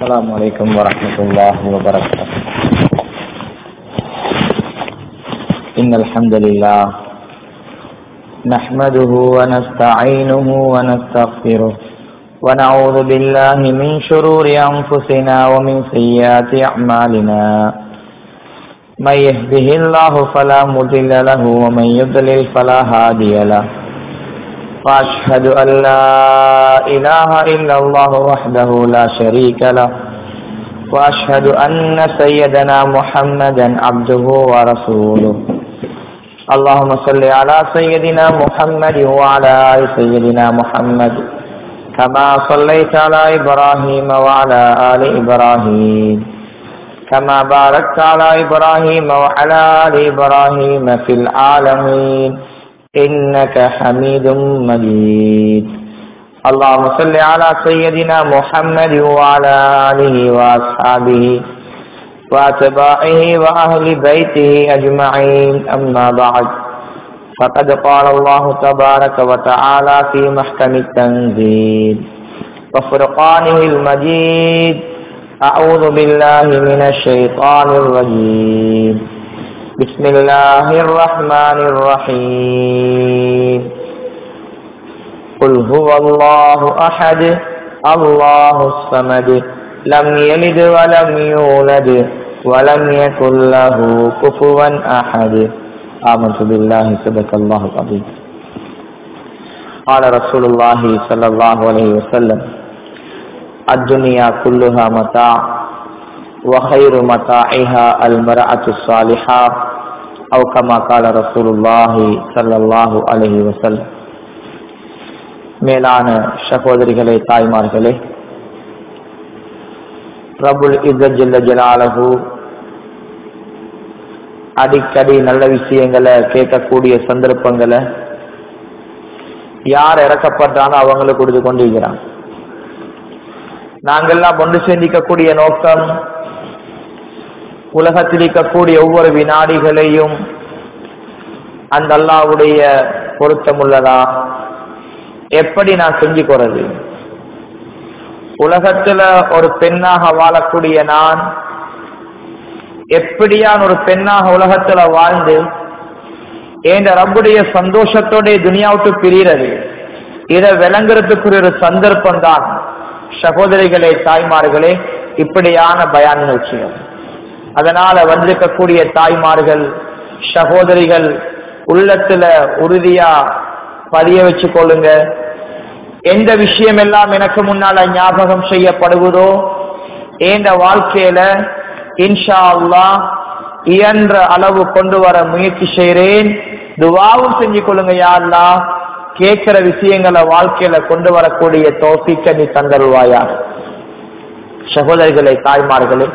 السلام عليكم ورحمة الله وبركاته إن الحمد لله نحمده ونستعينه ونستغفره ونعوذ بالله من شرور أنفسنا ومن سيئات أعمالنا من يهده الله فلا مضل له ومن يضلل فلا هادي له وأشهد أن لا إله إلا الله وحده لا شريك له وأشهد أن سيدنا محمدا عبده ورسوله اللهم صل على سيدنا محمد وعلى آل سيدنا محمد كما صليت على إبراهيم وعلى آل إبراهيم كما باركت على إبراهيم وعلى آل إبراهيم في العالمين إنك حميد مجيد اللهم صل على سيدنا محمد وعلى آله وأصحابه وأتباعه وأهل بيته أجمعين أما بعد فقد قال الله تبارك وتعالى في محكم التنزيل وفرقانه المجيد أعوذ بالله من الشيطان الرجيم بسم الله الرحمن الرحيم قل هو الله أحد الله الصمد لم يلد ولم يولد ولم يكن له كفوا أحد آمنت بالله صدق الله العظيم قال رسول الله صلى الله عليه وسلم الدنيا كلها متاع وخير متاعها المرأة الصالحة أو كما قال رسول الله صلى الله عليه وسلم மேலான சகோதரிகளே தாய்மார்களே ரபுல் இஸ்ஸல்ல ஜலாலஹு அடிக்கடி நல்ல விஷயங்களை கேட்கக்கூடிய சந்தர்ப்பங்களை யார் இறக்கப்படுறானோ அவங்களுக்கு கொடுத்து கொண்டிருக்கிறான் நாங்கெல்லாம் ஒன்று சேர்ந்திக்கக்கூடிய நோக்கம் உலகத்தில் இருக்கக்கூடிய ஒவ்வொரு வினாடிகளையும் அந்த அல்லாவுடைய பொருத்தமுள்ளதா எப்படி நான் செஞ்சு போறது உலகத்துல ஒரு பெண்ணாக வாழக்கூடிய நான் எப்படியான் ஒரு பெண்ணாக உலகத்துல வாழ்ந்து என்ற ரப்புடைய சந்தோஷத்தோட துனியாவுக்கு பிரிகிறது இதை விளங்குறதுக்குரிய ஒரு சந்தர்ப்பம் தான் சகோதரிகளே தாய்மார்களே இப்படியான பயான நிகழ்ச்சிகள் அதனால வந்திருக்கக்கூடிய தாய்மார்கள் சகோதரிகள் உள்ளத்துல உறுதியா பதிய வச்சு கொள்ளுங்க எந்த விஷயம் எல்லாம் எனக்கு முன்னால ஞாபகம் செய்யப்படுவதோ எந்த வாழ்க்கையில இன்ஷா அல்லா இயன்ற அளவு கொண்டு வர முயற்சி செய்கிறேன் துவாவும் செஞ்சு கொள்ளுங்க யாருலா கேட்கிற விஷயங்களை வாழ்க்கையில கொண்டு வரக்கூடிய தோசிக்க நீ தந்தருவாயா சகோதரிகளை தாய்மார்களே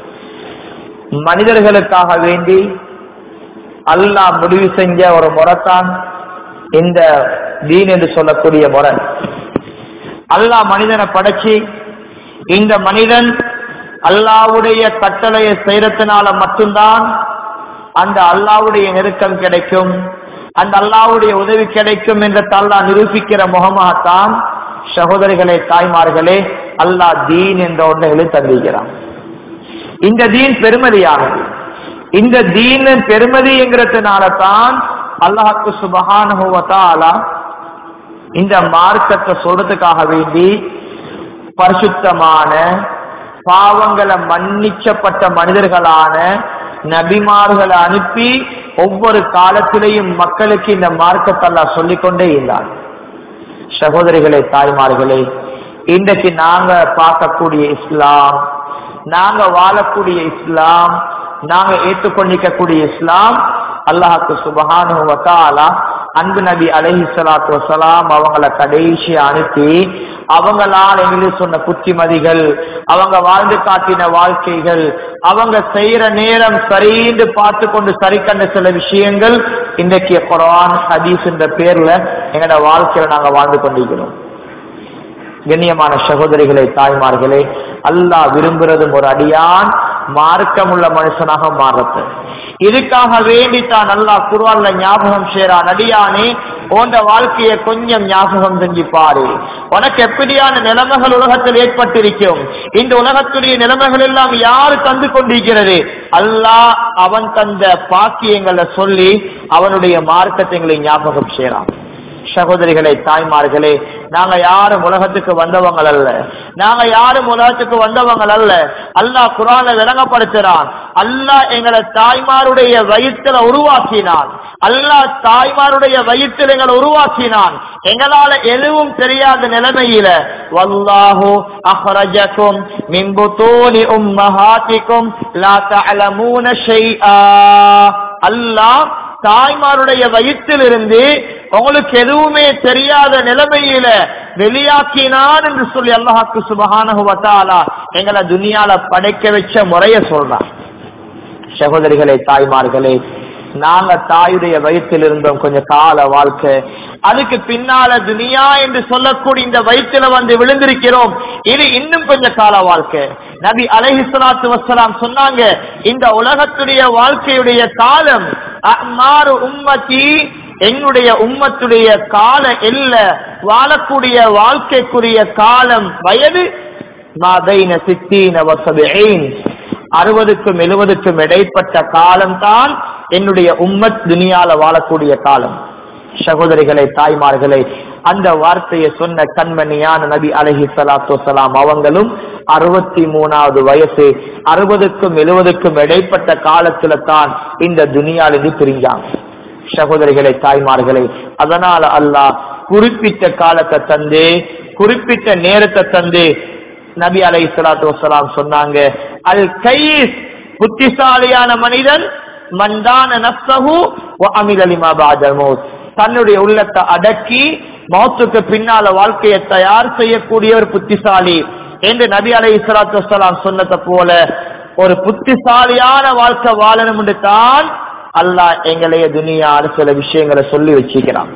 மனிதர்களுக்காக வேண்டி அல்லாஹ் முடிவு செஞ்ச ஒரு முறைத்தான் இந்த தீன் என்று சொல்லக்கூடிய முறை அல்லாஹ் மனிதனை படைச்சு இந்த மனிதன் அல்லாவுடைய கட்டளையை செய்யறதுனால மட்டும்தான் அந்த அல்லாவுடைய நெருக்கம் கிடைக்கும் அந்த அல்லாவுடைய உதவி கிடைக்கும் என்று தல்லா நிரூபிக்கிற முகமாகத்தான் சகோதரிகளே தாய்மார்களே அல்லாஹ் தீன் என்ற ஒன்றை எழுத்தந்திருக்கிறான் இந்த தீன் பெருமதியானது இந்த தீன் பெருமதிங்கிறதுனால தான் அல்லாஹுக்கு சுபகானுவத்தாலா இந்த மார்க்கத்தை சொல்றதுக்காக வேண்டி பரிசுத்தமான பாவங்களை மன்னிச்சப்பட்ட மனிதர்களான நபிமார்களை அனுப்பி ஒவ்வொரு காலத்திலேயும் மக்களுக்கு இந்த மார்க்கத்தெல்லாம் சொல்லிக்கொண்டே இருந்தார் சகோதரிகளே தாய்மார்களே இன்றைக்கு நாங்க பார்க்கக்கூடிய இஸ்லாம் நாங்க வாழக்கூடிய இஸ்லாம் நாங்க ஏற்றுக்கொண்டிருக்கக்கூடிய இஸ்லாம் அல்லாஹுக்கு சுபஹானு வத்தாலா அன்பு நபி அலஹி சலாத்து வசலாம் அவங்கள கடைசி அனுப்பி அவங்களால் எங்களுக்கு சொன்ன புத்திமதிகள் அவங்க வாழ்ந்து காட்டின வாழ்க்கைகள் அவங்க செய்யற நேரம் சரிந்து பார்த்து கொண்டு சரி கண்ட சில விஷயங்கள் இன்றைக்கு குரான் ஹதீஸ் என்ற பேர்ல எங்களோட வாழ்க்கையில நாங்க வாழ்ந்து கொண்டிருக்கிறோம் கண்ணியமான சகோதரிகளே தாய்மார்களே அல்லாஹ் விரும்புறதும் ஒரு அடியான் மார்க்கமுள்ள மனுஷனாக மாறுறது இதுக்காக வேண்டி தான் அல்லாஹ் குர்ஆன்ல ஞாபகம் செய்றா நடியானே போன்ற வாழ்க்கையை கொஞ்சம் ஞாபகம் செஞ்சு பாரு உனக்கு எப்படியான நிலைமைகள் உலகத்தில் ஏற்பட்டிருக்கும் இந்த உலகத்துடைய நிலைமைகள் எல்லாம் யாரு தந்து கொண்டிருக்கிறது அல்லாஹ் அவன் தந்த பாக்கியங்களை சொல்லி அவனுடைய மார்க்கத்தை ஞாபகம் செய்றான் சகோதரிகளே தாய்மார்களே நாங்க யாரும் உலகத்துக்கு வந்தவங்கள் அல்ல நாங்க யாரும் உலகத்துக்கு வந்தவங்கள் அல்ல அல்லாஹ் குரான விளங்கப்படுத்துறான் அல்லாஹ் எங்களை தாய்மாருடைய வயிற்றுல உருவாக்கினான் அல்லாஹ் தாய்மாருடைய வயிற்றில் எங்களை உருவாக்கினான் எங்களால எதுவும் தெரியாத நிலைமையில வல்லாஹு அஹ்ரஜக்கும் மின் புத்தூனி உம்மஹாத்திக்கும் லா தஅலமூன ஷைஆ அல்லாஹ் தாய்மாருடைய வயிற்றிலிருந்து உங்களுக்கு எதுவுமே தெரியாத நிலைமையில வெளியாக்கினான் என்று சொல்லி அல்லாஹாக்கு சுபகானகுவத்தாலா எங்களை துனியால படைக்க வச்ச முறைய சொல்றான் சகோதரிகளே தாய்மார்களே நாங்க தாயுடைய வயிற்றில் இருந்தோம் கொஞ்சம் கால வாழ்க்கை அதுக்கு பின்னால துனியா என்று சொல்லக்கூடிய இந்த வயிற்றுல வந்து விழுந்திருக்கிறோம் இது இன்னும் கொஞ்சம் கால வாழ்க்கை நபி அலைஹி ஸலாத்து வஸ்ஸலாம் சொன்னாங்க இந்த உலகத்துடைய வாழ்க்கையுடைய காலம் அஹ்மாரு உம்மத்தி என்னுடைய உம்மத்துடைய கால எல்ல வாழக்கூடிய வாழ்க்கைக்குரிய காலம் வயது மாதைன சித்தீன வசபீன் அறுபதுக்கும் எழுபதுக்கும் இடைப்பட்ட காலம்தான் என்னுடைய உம்மத் துனியால வாழக்கூடிய காலம் சகோதரிகளை தாய்மார்களே அந்த வார்த்தையை சொன்ன கண்மணியான நபி அலஹி சலாத்து வலாம் அவங்களும் அறுபத்தி மூணாவது வயசு அறுபதுக்கும் எழுபதுக்கும் இடைப்பட்ட காலத்துல தான் இந்த துனியாலிருந்து பிரிஞ்சாங்க சகோதரிகளை தாய்மார்களே அதனால அல்லாஹ் குறிப்பிட்ட காலத்தை தந்து குறிப்பிட்ட நேரத்தை தந்து நபி அலை சலாத்து வசலாம் சொன்னாங்க அல் கைஸ் புத்திசாலியான மனிதன் மந்தான நப்சஹு அமிலலிமா பாதல் மௌத் தன்னுடைய உள்ளத்தை அடக்கி மௌத்துக்கு பின்னால வாழ்க்கையை தயார் செய்யக்கூடிய ஒரு புத்திசாலி என்று நபி அலை சலாத்து வசலாம் சொன்னதை போல ஒரு புத்திசாலியான வாழ்க்கை வாழணும் என்று தான் அல்லாஹ் எங்களைய துனியாடு சில விஷயங்களை சொல்லி வச்சுக்கிறான்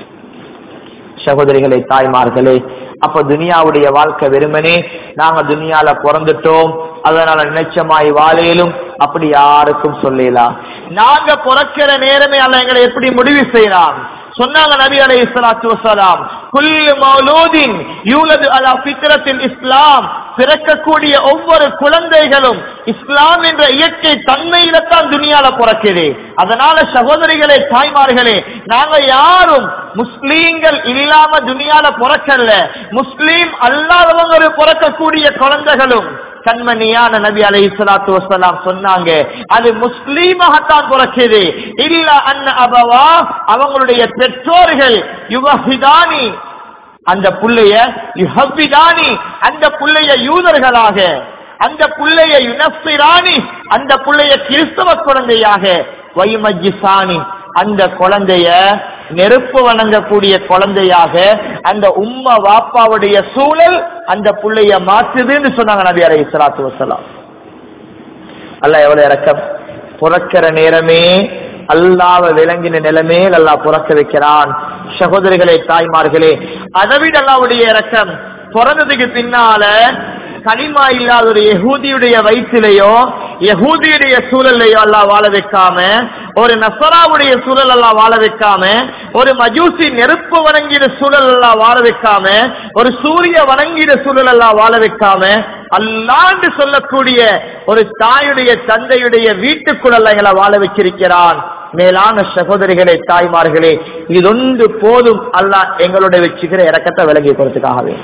சகோதரிகளே தாய்மார்களே அப்ப துனியாவுடைய வாழ்க்கை வெறுமனே நாங்க துனியால பிறந்துட்டோம் அதனால நினைச்சமாய் வாழையிலும் அப்படி யாருக்கும் சொல்லலாம் நாங்க பிறக்கிற நேரமே அல்ல எங்களை எப்படி முடிவு செய்யலாம் சொன்னாங்க நபி அலை இஸ்லாத்து வசலாம் குல்லு மௌலூதின் யூலது அலா ஃபித்ரத்தில் இஸ்லாம் பிறக்கக்கூடிய ஒவ்வொரு குழந்தைகளும் இஸ்லாம் என்ற இயற்கை தன்மையில தான் துனியால பிறக்குது அதனால சகோதரிகளே தாய்மார்களே நாங்க யாரும் முஸ்லீம்கள் இல்லாம துனியால பிறக்கல முஸ்லீம் அல்லாதவங்க பிறக்கக்கூடிய குழந்தைகளும் கண்மணியான நபி அலை சலாத்து வசலாம் சொன்னாங்க அது முஸ்லீமாகத்தான் பிறக்குது இல்ல அண்ண அபவா அவங்களுடைய பெற்றோர்கள் யுவஹிதானி அந்த புள்ளைய யுஹபிதானி அந்த புள்ளைய யூதர்களாக அந்த புள்ளைய யுனஃபிரானி அந்த புள்ளைய கிறிஸ்தவ குழந்தையாக வைமஜிசானி அந்த குழந்தைய நெருப்பு வணங்கக்கூடிய குழந்தையாக அந்த உம்மா வாப்பாவுடைய சூழல் அந்த புள்ளைய மாற்றுதுன்னு சொன்னாங்க நபி அலை இஸ்லாத்து வசலாம் அல்ல எவ்வளவு இறக்கம் புறக்கிற நேரமே அல்லாவ விளங்கின நிலைமையில் அல்லாஹ் புறக்க வைக்கிறான் சகோதரிகளே தாய்மார்களே அதை விட அல்லாவுடைய இறக்கம் பிறந்ததுக்கு பின்னால கனிமா இல்லாத ஒரு யகூதியுடைய வயிற்றிலேயோ யகூதியுடைய சூழலையோ எல்லாம் வாழ வைக்காம ஒரு நசராவுடைய சூழல் எல்லாம் வாழ வைக்காம ஒரு மஜூசி நெருப்பு வணங்கிற சூழல் எல்லாம் வாழ வைக்காம ஒரு சூரிய வணங்கிற சூழல் எல்லாம் வாழ வைக்காம அல்லாண்டு சொல்லக்கூடிய ஒரு தாயுடைய தந்தையுடைய வீட்டுக்குள்ள எங்களை வாழ வச்சிருக்கிறான் மேலான சகோதரிகளே தாய்மார்களே இதொன்று போதும் அல்லாஹ் எங்களுடைய வச்சுக்கிற இறக்கத்தை விலகி கொடுத்துக்காகவே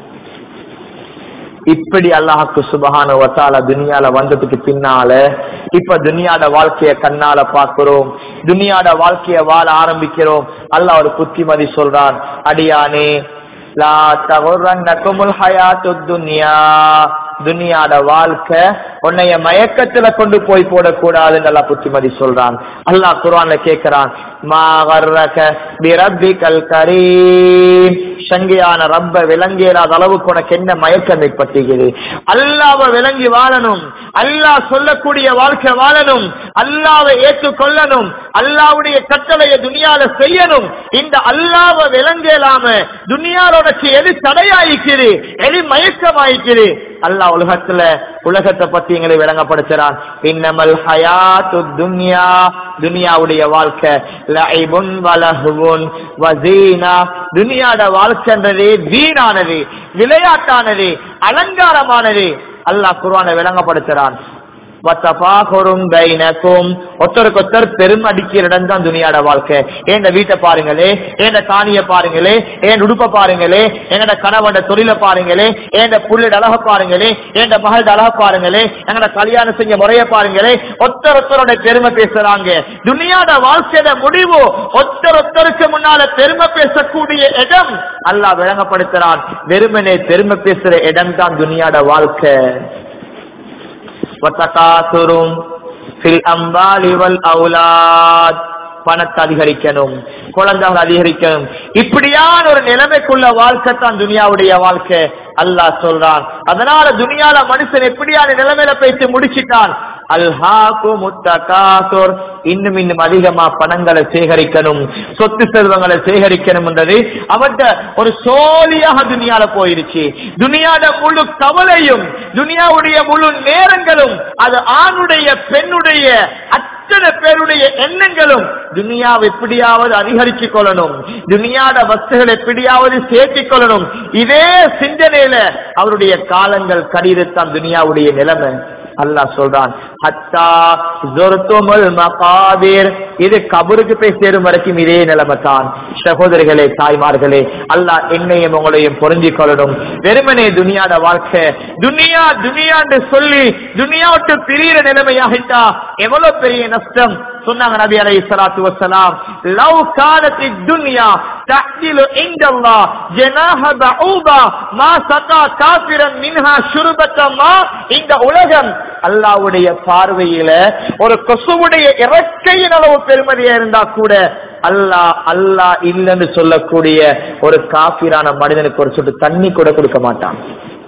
இப்படி அல்லாஹுக்கு சுபகான வத்தால துனியால வந்ததுக்கு பின்னால இப்ப துனியாட வாழ்க்கைய கண்ணால பாக்குறோம் துனியாட வாழ்க்கைய வாழ ஆரம்பிக்கிறோம் அல்லாஹ் ஒரு புத்திமதி சொல்றான் அடியானே லா தகுரன்னகுமுல் ஹயாத்து துன்யா துனியாட வாழ்க்கை உன்னைய மயக்கத்துல கொண்டு போய் போடக்கூடாதுன்னு நல்லா புத்திமதி சொல்றான் அல்லாஹ் குர்ஆன்ல கேட்கிறான் மா கர்ரக பிரப்பிகல் கரீம் சங்கையான ரப்ப விளங்கியலாத அளவுக்கு உனக்கு என்ன மயக்கம் ஏற்பட்டுகிறது அல்லாவை விளங்கி வாழணும் அல்லாஹ் சொல்லக்கூடிய வாழ்க்கை வாழணும் அல்லாவை ஏற்றுக்கொள்ளணும் அல்லாவுடைய கட்டளையை துனியால செய்யணும் இந்த அல்லாவை விளங்கலாம துனியால உனக்கு எது தடையாயிக்குது எது மயக்கமாயிக்குது அல்லாஹ் உலகத்துல உலகத்தை பத்தி எங்களை விளங்கப்படுத்துறான் இன்னமல் ஹயாத்து துன்யா துனியாவுடைய வாழ்க்கை லைபுன் வலஹுவுன் வசீனா துனியாட வாழ்க்கைன்றதே வீணானது விளையாட்டானது அலங்காரமானது அல்லாஹ் குர்ஆனை விளங்கப்படுத்துறான் வத்தபாகுரும் பைனக்கும் ஒருத்தருக்கு ஒருத்தர் பெரும் அடிக்கிற இடம் தான் துனியாட வாழ்க்கை என் வீட்டை பாருங்களே என் காணிய பாருங்களே என் உடுப்ப பாருங்களே எங்கட கணவன் தொழில பாருங்களே என் புள்ளிட அழக பாருங்களே என் மகளோட அழக பாருங்களே எங்கட கல்யாணம் செஞ்ச முறைய பாருங்களே ஒருத்தர் ஒருத்தரோட பெருமை பேசுறாங்க துனியாட வாழ்க்கையோட முடிவு ஒருத்தர் ஒருத்தருக்கு முன்னால பெருமை பேசக்கூடிய இடம் அல்லாஹ் விளங்கப்படுத்துறான் வெறுமனே பெருமை பேசுற இடம் தான் துனியாட வாழ்க்கை வத்தகாசுரும் ஃபில் அம்பாலி வல் அவுலாத் பணத்தை அதிகரிக்கணும் குழந்தைகள் அதிகரிக்கணும் இப்படியான ஒரு நிலைமைக்குள்ள வாழ்க்கை தான் துனியாவுடைய வாழ்க்கை அல்லாஹ் சொல்றான் அதனால துனியால மனுஷன் எப்படியான நிலைமையில பேசி முடிச்சிட்டான் அல்ஹாக்கு முத்தகாசுர் இன்னும் இன்னும் அதிகமா பணங்களை சேகரிக்கணும் சொத்து செல்வங்களை சேகரிக்கணும் என்றது அவட்ட ஒரு சோழியாக துனியால போயிருச்சு துனியாட முழு கவலையும் துனியாவுடைய முழு நேரங்களும் அது ஆணுடைய பெண்ணுடைய அத்தனை பேருடைய எண்ணங்களும் துனியாவை எப்படியாவது அதிகரித்துக் கொள்ளணும் துனியாட வஸ்துகள் எப்படியாவது சேர்த்திக் கொள்ளணும் இதே சிந்தனையில அவருடைய காலங்கள் கடிதத்தான் துனியாவுடைய நிலைமை அல்லாஹ் சொல்றான் ஹத்தா ஜொர்துமுல் மகாபீர் இது கபருக்கு போய் சேரும் வரைக்கும் இதே நிலைமை தான் சகோதரிகளே தாய்மார்களே அல்லாஹ் என்னையும் உங்களையும் பொருந்திக் கொள்ளணும் வெறுமனே துனியாட வாழ்க்கை துனியா துனியான்னு சொல்லி துனியா விட்டு பிரியிற நிலைமையாகிட்டா எவ்வளவு பெரிய நஷ்டம் சொன்னாங்க நபி அலை சலாத்து வசலாம் லவ் காலத்தி துன்யா தஹ்திலு இந்தல்லாஹ் ஜனாஹ பஊபா மா சகா காஃபிரன் மின்ஹா ஷுர்பத்த மா இந்த உலகம் அல்லாஹ்வுடைய பார்வையில ஒரு கொசுவுடைய இறக்கையின் அளவு பெருமதியா இருந்தா கூட அல்லாஹ் அல்லாஹ் இல்லைன்னு சொல்லக்கூடிய ஒரு காபிரான மனிதனுக்கு ஒரு சொட்டு தண்ணி கூட கொடுக்க மாட்டான்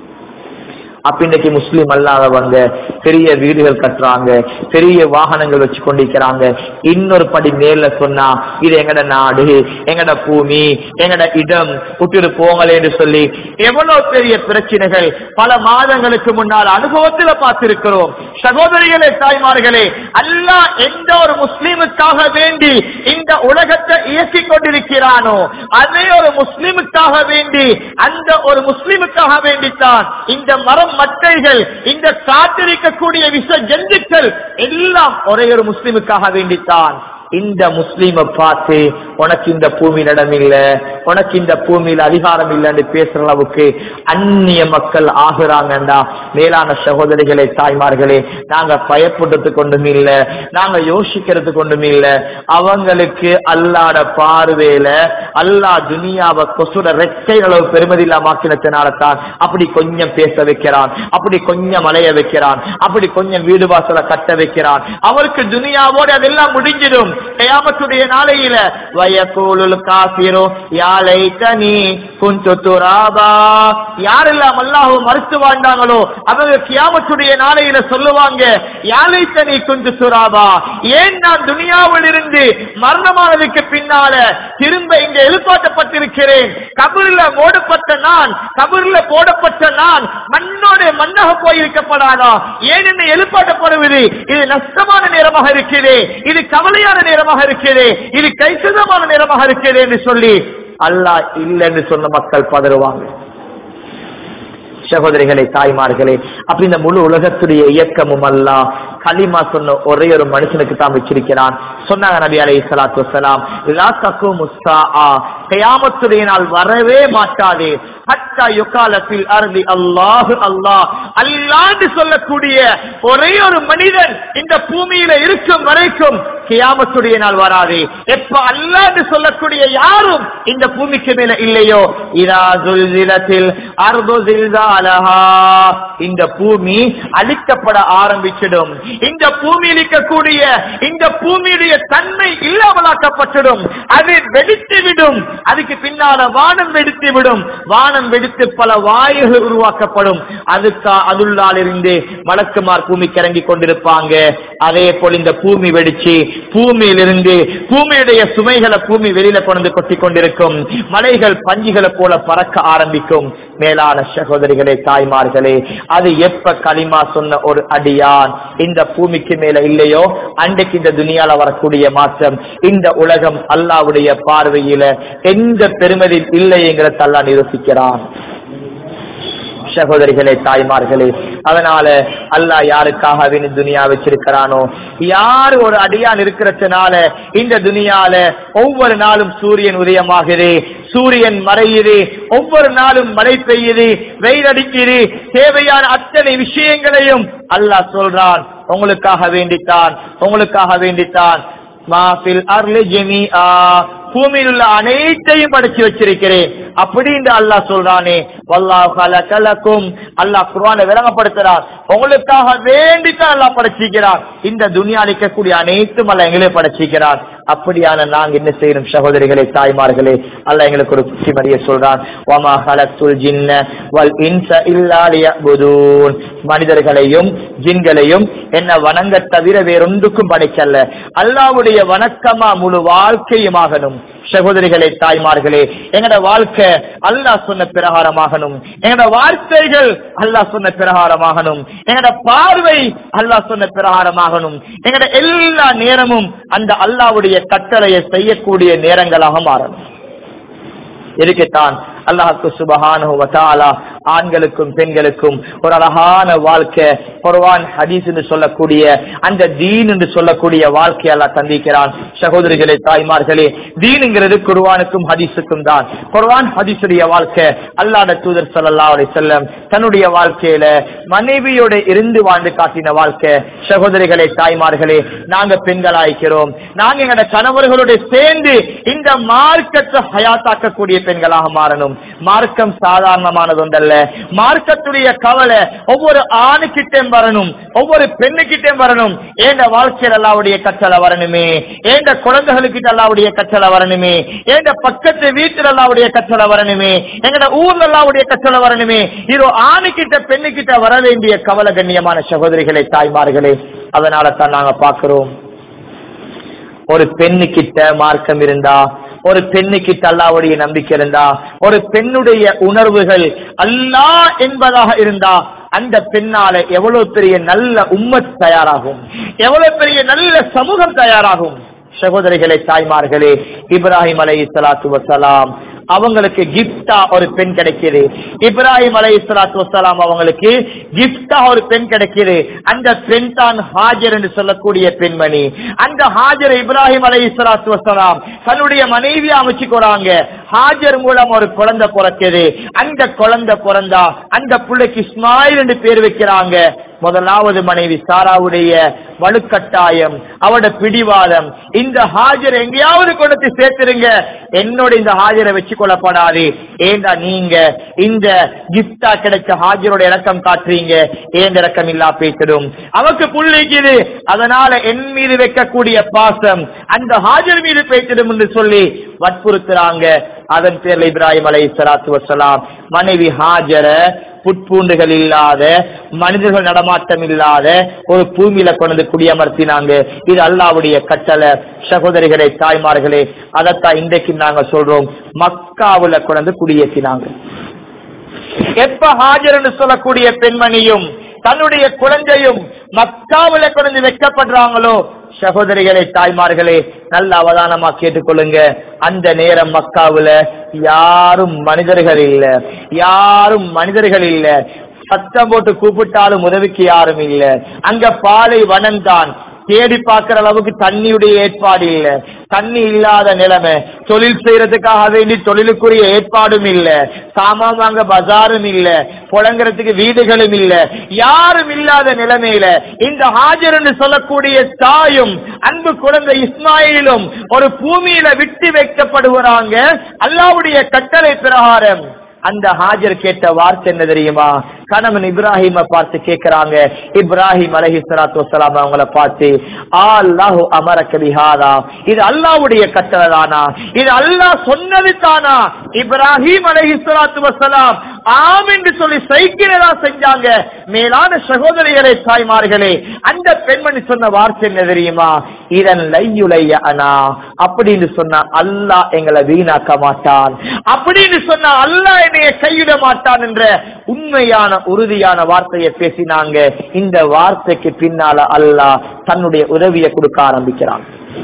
அப்ப இன்னைக்கு முஸ்லீம் அல்லாதவங்க பெரிய வீடுகள் கட்டுறாங்க பெரிய வாகனங்கள் வச்சு கொண்டிருக்கிறாங்க இன்னொரு படி மேல சொன்னா இது எங்கட நாடு எங்கட பூமி எங்கட இடம் விட்டுட்டு போங்களேன்னு சொல்லி எவ்வளவு பெரிய பிரச்சனைகள் பல மாதங்களுக்கு முன்னால் அனுபவத்துல பார்த்திருக்கிறோம் சகோதரிகளே தாய்மார்களே அல்லாஹ் எந்த ஒரு முஸ்லீமுக்காக வேண்டி இந்த உலகத்தை இயக்கிக் கொண்டிருக்கிறானோ அதே ஒரு முஸ்லீமுக்காக வேண்டி அந்த ஒரு முஸ்லீமுக்காக வேண்டித்தான் இந்த மரம் மட்டைகள் இந்த காத்திருக்கக்கூடிய விஷ ஜந்துக்கள் எல்லாம் ஒரே ஒரு முஸ்லீமுக்காக வேண்டித்தான் இந்த முஸ்லீமை பார்த்து உனக்கு இந்த பூமியில் இடம் இல்ல உனக்கு இந்த பூமியில் அதிகாரம் இல்லைன்னு பேசுற அளவுக்கு அந்நிய மக்கள் ஆகுறாங்கண்டா மேலான சகோதரிகளே தாய்மார்களே நாங்க பயப்படுறது கொண்டும் இல்ல நாங்க யோசிக்கிறது கொண்டும் இல்ல அவங்களுக்கு அல்லாட பார்வையில அல்லா துனியாவை கொசுட ரெக்கை அளவு பெருமதி இல்லாமக்கினத்தினால தான் அப்படி கொஞ்சம் பேச வைக்கிறான் அப்படி கொஞ்சம் மலைய வைக்கிறான் அப்படி கொஞ்சம் வீடு வாசலை கட்ட வைக்கிறான் அவருக்கு துனியாவோட அதெல்லாம் முடிஞ்சிடும் கயாமத்துடைய நாளையில வயக்கூலுல் காபிரோ யாலை தனி குஞ்சு துராபா யாரெல்லாம் அல்லாஹ் மறுத்து வாழ்ந்தாங்களோ அவங்க கியாமத்துடைய நாளையில சொல்லுவாங்க யாலை தனி குஞ்சு துராபா ஏன் நான் துனியாவில் இருந்து மரணமானதுக்கு பின்னால திரும்ப இங்க எழுப்பாட்டப்பட்டிருக்கிறேன் கபரில் மூடப்பட்ட நான் கபரில் போடப்பட்ட நான் மண்ணோட மண்ணாக போயிருக்கப்படாதா ஏன் என்ன எழுப்பாட்டப்படுவது இது நஷ்டமான நேரமாக இருக்கிறது இது கவலையான நேரமாக இருக்கிறது இது கைசுதமான நேரமாக இருக்கிறது என்று சொல்லி அல்லாஹ் இல்லைன்னு சொன்ன மக்கள் பதறுவாங்க சகோதரிகளே தாய்மார்களே அப்படி இந்த முழு உலகத்துடைய இயக்கமும் அல்ல கலிமா சொன்ன ஒரே ஒரு மனுஷனுக்கு தான் வச்சிருக்கிறான் சொன்னாங்க நபி அலை சலாத்து வசலாம் கயாமத்துடைய நாள் வரவே மாட்டாது ஹத்தா யுகாலத்தில் அருளி அல்லாஹு அல்லாஹ் அல்லாண்டு சொல்லக்கூடிய ஒரே ஒரு மனிதன் இந்த பூமியில இருக்கும் வரைக்கும் கியாமத்துடைய நாள் வராது எப்ப அல்லாண்டு சொல்லக்கூடிய யாரும் இந்த பூமிக்கு மேல இல்லையோ இதா ஜுல்சிலத்தில் அர்து ஜில்சாலஹா இந்த பூமி அழிக்கப்பட ஆரம்பிச்சிடும் இந்த பூமியில் இருக்கக்கூடிய இந்த பூமியுடைய தன்மை இல்லாமலாக்கப்பட்டுடும் அது வெடித்து விடும் அதுக்கு பின்னால வானம் வெடித்து விடும் வானம் வெடித்து பல வாயுகள் உருவாக்கப்படும் அதுக்கா அதுள்ளால் இருந்து மலக்குமார் பூமிக்கு இறங்கி கொண்டிருப்பாங்க அதே போல் இந்த பூமி வெடிச்சு பூமியிலிருந்து பூமியுடைய சுமைகளை பூமி வெளியில கொண்டு கொட்டி கொண்டிருக்கும் மலைகள் பஞ்சுகளை போல பறக்க ஆரம்பிக்கும் மேலான சகோதரிகளே தாய்மார்களே அது எப்ப களிமா சொன்ன ஒரு அடியான் இந்த பூமிக்கு மேல இல்லையோ அன்றைக்கு இந்த துனியால வரக்கூடிய மாற்றம் இந்த உலகம் அல்லாவுடைய பார்வையில எந்த பெருமதி இல்லைங்கிறத அல்லா நிரூபிக்கிறான் சகோதரிகளே தாய்மார்களே அதனால அல்லாஹ் யாருக்காக இந்த துனியா வச்சிருக்கிறானோ யார் ஒரு அடியான் இருக்கிறதுனால இந்த துனியால ஒவ்வொரு நாளும் சூரியன் உதயமாகுது சூரியன் மறையுது ஒவ்வொரு நாளும் மழை பெய்யுது வெயில் அடிக்குது தேவையான அத்தனை விஷயங்களையும் அல்லாஹ் சொல்றான் உங்களுக்காக வேண்டித்தான் உங்களுக்காக வேண்டித்தான் மாஃபில் அர்லி ஜெமிஆ பூமியில் உள்ள அனைத்தையும் படைச்சு வச்சிருக்கிறேன் அப்படின்னு அல்லாஹ் சொல்றானே வல்லாஹ் கலக்கும் அல்லாஹ் குர்ஆனை விளங்கப்படுத்துறார் உங்களுக்காக வேண்டித்தான் அல்லாஹ் படைச்சிக்கிறார் இந்த துனியா அளிக்கக்கூடிய அனைத்தும் அல்ல எங்களே படைச்சிக்கிறார் அப்படியான நாங்க என்ன செய்யணும் சகோதரிகளே தாய்மார்களே அல்லாஹ் எங்களுக்கு ஒரு புத்திமதிய சொல்றான் வமா ஹலத்துல் ஜின்ன வல் இன்ச இல்லா லியஅ்புதூன் மனிதர்களையும் ஜின்களையும் என்ன வணங்க தவிர வேறொன்றுக்கும் படைக்கல்ல அல்லாஹ்வுடைய வணக்கமா முழு வாழ்க்கையுமாகணும் சகோதரிகளே தாய்மார்களே எங்கட வாழ்க்கை அல்லாஹ் சொன்ன பிரகாரமாகணும் எங்கட வார்த்தைகள் அல்லாஹ் சொன்ன பிரகாரமாகணும் எங்கட பார்வை அல்லாஹ் சொன்ன பிரகாரமாகணும் எங்கட எல்லா நேரமும் அந்த அல்லாஹ்வுடைய கட்டளையை செய்யக்கூடிய நேரங்களாக மாறணும் இதுக்குத்தான் அல்லாஹுக்கு சுபஹானஹு வ தஆலா ஆண்களுக்கும் பெண்களுக்கும் ஒரு அழகான வாழ்க்கை குர்ஆன் ஹதீஸ் என்று சொல்லக்கூடிய அந்த தீன் என்று சொல்லக்கூடிய வாழ்க்கை அல்லாஹ் தந்திக்கிறான் சகோதரிகளே தாய்மார்களே தீனுங்கிறது குர்ஆனுக்கும் ஹதீஸுக்கும் தான் குர்ஆன் ஹதீஸுடைய வாழ்க்கை அல்லாஹ்வுடைய தூதர் ஸல்லல்லாஹு அலைஹி வஸல்லம் தன்னுடைய வாழ்க்கையில மனைவியோட இருந்து வாழ்ந்து காட்டின வாழ்க்கை சகோதரிகளே தாய்மார்களே நாங்க பெண்களாய்க்கிறோம் நாங்க எங்களோட கணவர்களோட சேர்ந்து இந்த மார்க்கத்தை ஹயாத்தாக்கக்கூடிய பெண்களாக மாறணும் மார்க்கம் சாதாரணமானது ஒன்றல்ல மார்க்கத்துடைய கவலை ஒவ்வொரு ஆணுக்கிட்டே வரணும் ஒவ்வொரு பெண்ணுக்கிட்டே வரணும் ஏண்ட வாழ்க்கையில் அல்லாவுடைய கற்றலை வரணுமே ஏண்ட குழந்தைகளுக்கிட்ட அல்லாவுடைய கற்றலை வரணுமே ஏண்ட பக்கத்து வீட்டில் அல்லாவுடைய கற்றலை வரணுமே எங்கட ஊர்ல அல்லாவுடைய கற்றலை வரணுமே இது ஆணுக்கிட்ட பெண்ணுக்கிட்ட வர வேண்டிய கவலை கண்ணியமான சகோதரிகளே தாய்மார்களே அதனால தான் நாங்க பாக்குறோம் ஒரு பெண்ணுக்கிட்ட மார்க்கம் இருந்தா ஒரு பெண்ணுக்கிட்ட அல்லாவுடைய நம்பிக்கை இருந்தா ஒரு பெண்ணுடைய உணர்வுகள் அல்லாஹ் என்பதாக இருந்தா அந்த பெண்ணால எவ்வளவு பெரிய நல்ல உம்மத் தயாராகும் எவ்வளவு பெரிய நல்ல சமூகம் தயாராகும் சகோதரிகளே தாய்மார்களே இப்ராஹிம் அலை சலாத்து வசலாம் அவங்களுக்கு கிஃப்டா ஒரு பெண் கிடைக்குது இப்ராஹிம் அலை சலாத்து வசலாம் அவங்களுக்கு கிஃப்டா ஒரு பெண் கிடைக்குது அந்த பெண் தான் ஹாஜர் என்று சொல்லக்கூடிய பெண்மணி அந்த ஹாஜர் இப்ராஹிம் அலை சலாத்து வசலாம் தன்னுடைய மனைவி அமைச்சுக்கிறாங்க ஹாஜர் மூலம் ஒரு குழந்தை பிறக்குது அந்த குழந்தை பிறந்தா அந்த பிள்ளைக்கு இஸ்மாயில் என்று பேர் வைக்கிறாங்க முதலாவது மனைவி சாராவுடைய வலுக்கட்டாயம் அவட பிடிவாதம் இந்த ஹாஜர் எங்கேயாவது கொண்டு சேர்த்துருங்க என்னோட இந்த ஹாஜரை வச்சு கொள்ளப்படாது ஏண்டா நீங்க இந்த கிஃப்டா கிடைச்ச ஹாஜரோட இறக்கம் காட்டுறீங்க ஏன் இறக்கம் இல்லா பேசிடும் அவக்கு புள்ளிக்குது அதனால என் மீது வைக்கக்கூடிய பாசம் அந்த ஹாஜர் மீது பேசிடும் என்று சொல்லி வற்புறுத்துறாங்க அதன் பேர்ல இப்ராஹிம் அலை சலாத்து வசலாம் மனைவி ஹாஜர புட்பூண்டுகள் இல்லாத மனிதர்கள் நடமாட்டம் இல்லாத ஒரு பூமியில கொண்டு குடியமர்த்தினாங்க இது அல்லாவுடைய கட்டளை சகோதரிகளே தாய்மார்களே அதைத்தான் இன்றைக்கு நாங்க சொல்றோம் மக்காவுல கொண்டு குடியேற்றினாங்க எப்ப ஹாஜர்னு சொல்லக்கூடிய பெண்மணியும் தன்னுடைய குழந்தையும் மக்காவுல கொண்டு வைக்கப்படுறாங்களோ சகோதரிகளே தாய்மார்களே நல்ல அவதானமா கேட்டுக்கொள்ளுங்க அந்த நேரம் மக்காவுல யாரும் மனிதர்கள் இல்ல யாரும் மனிதர்கள் இல்ல சத்தம் போட்டு கூப்பிட்டாலும் உதவிக்கு யாரும் இல்ல அங்க பாலை வனம் தான் தேடி பார்க்கிற அளவுக்கு தண்ணியுடைய ஏற்பாடு இல்ல தண்ணி இல்லாத நிலைமை தொழில் செய்யறதுக்காக வேண்டி தொழிலுக்குரிய ஏற்பாடும் இல்ல சாமான் வாங்க பஜாரும் இல்ல புழங்குறதுக்கு வீடுகளும் இல்ல யாரும் இல்லாத நிலைமையில இந்த ஹாஜர் என்று சொல்லக்கூடிய தாயும் அன்பு குழந்தை இஸ்மாயிலும் ஒரு பூமியில விட்டு வைக்கப்படுகிறாங்க அல்லாவுடைய கட்டளை பிரகாரம் அந்த ஹாஜர் கேட்ட வார்த்தை என்ன தெரியுமா கணவன் இப்ராஹிம பார்த்து கேட்கிறாங்க இப்ராஹிம் அலஹி சலாத்து வசலாம் அவங்கள பார்த்து அல்லாஹு அமர கபிஹாதா இது அல்லாஹ்வுடைய கட்டளை தானா இது அல்லாஹ் சொன்னது தானா இப்ராஹிம் அலஹி சலாத்து வசலாம் ஆம் என்று சொல்லி சைக்கிரதா செஞ்சாங்க மேலான சகோதரிகளே தாய்மார்களே அந்த பெண்மணி சொன்ன வார்த்தை என்ன தெரியுமா இதன் லையுலைய அனா அப்படின்னு சொன்னா அல்லாஹ் எங்களை வீணாக்க மாட்டான் அப்படின்னு சொன்னா அல்லாஹ் என்னைய கையிட மாட்டான் என்ற உண்மையான உறுதியான வார்த்தையை பேசினாங்க இந்த வார்த்தைக்கு பின்னால அல்லாஹ் தன்னுடைய உதவியை கொடுக்க ஆரம்பிக்கிறான்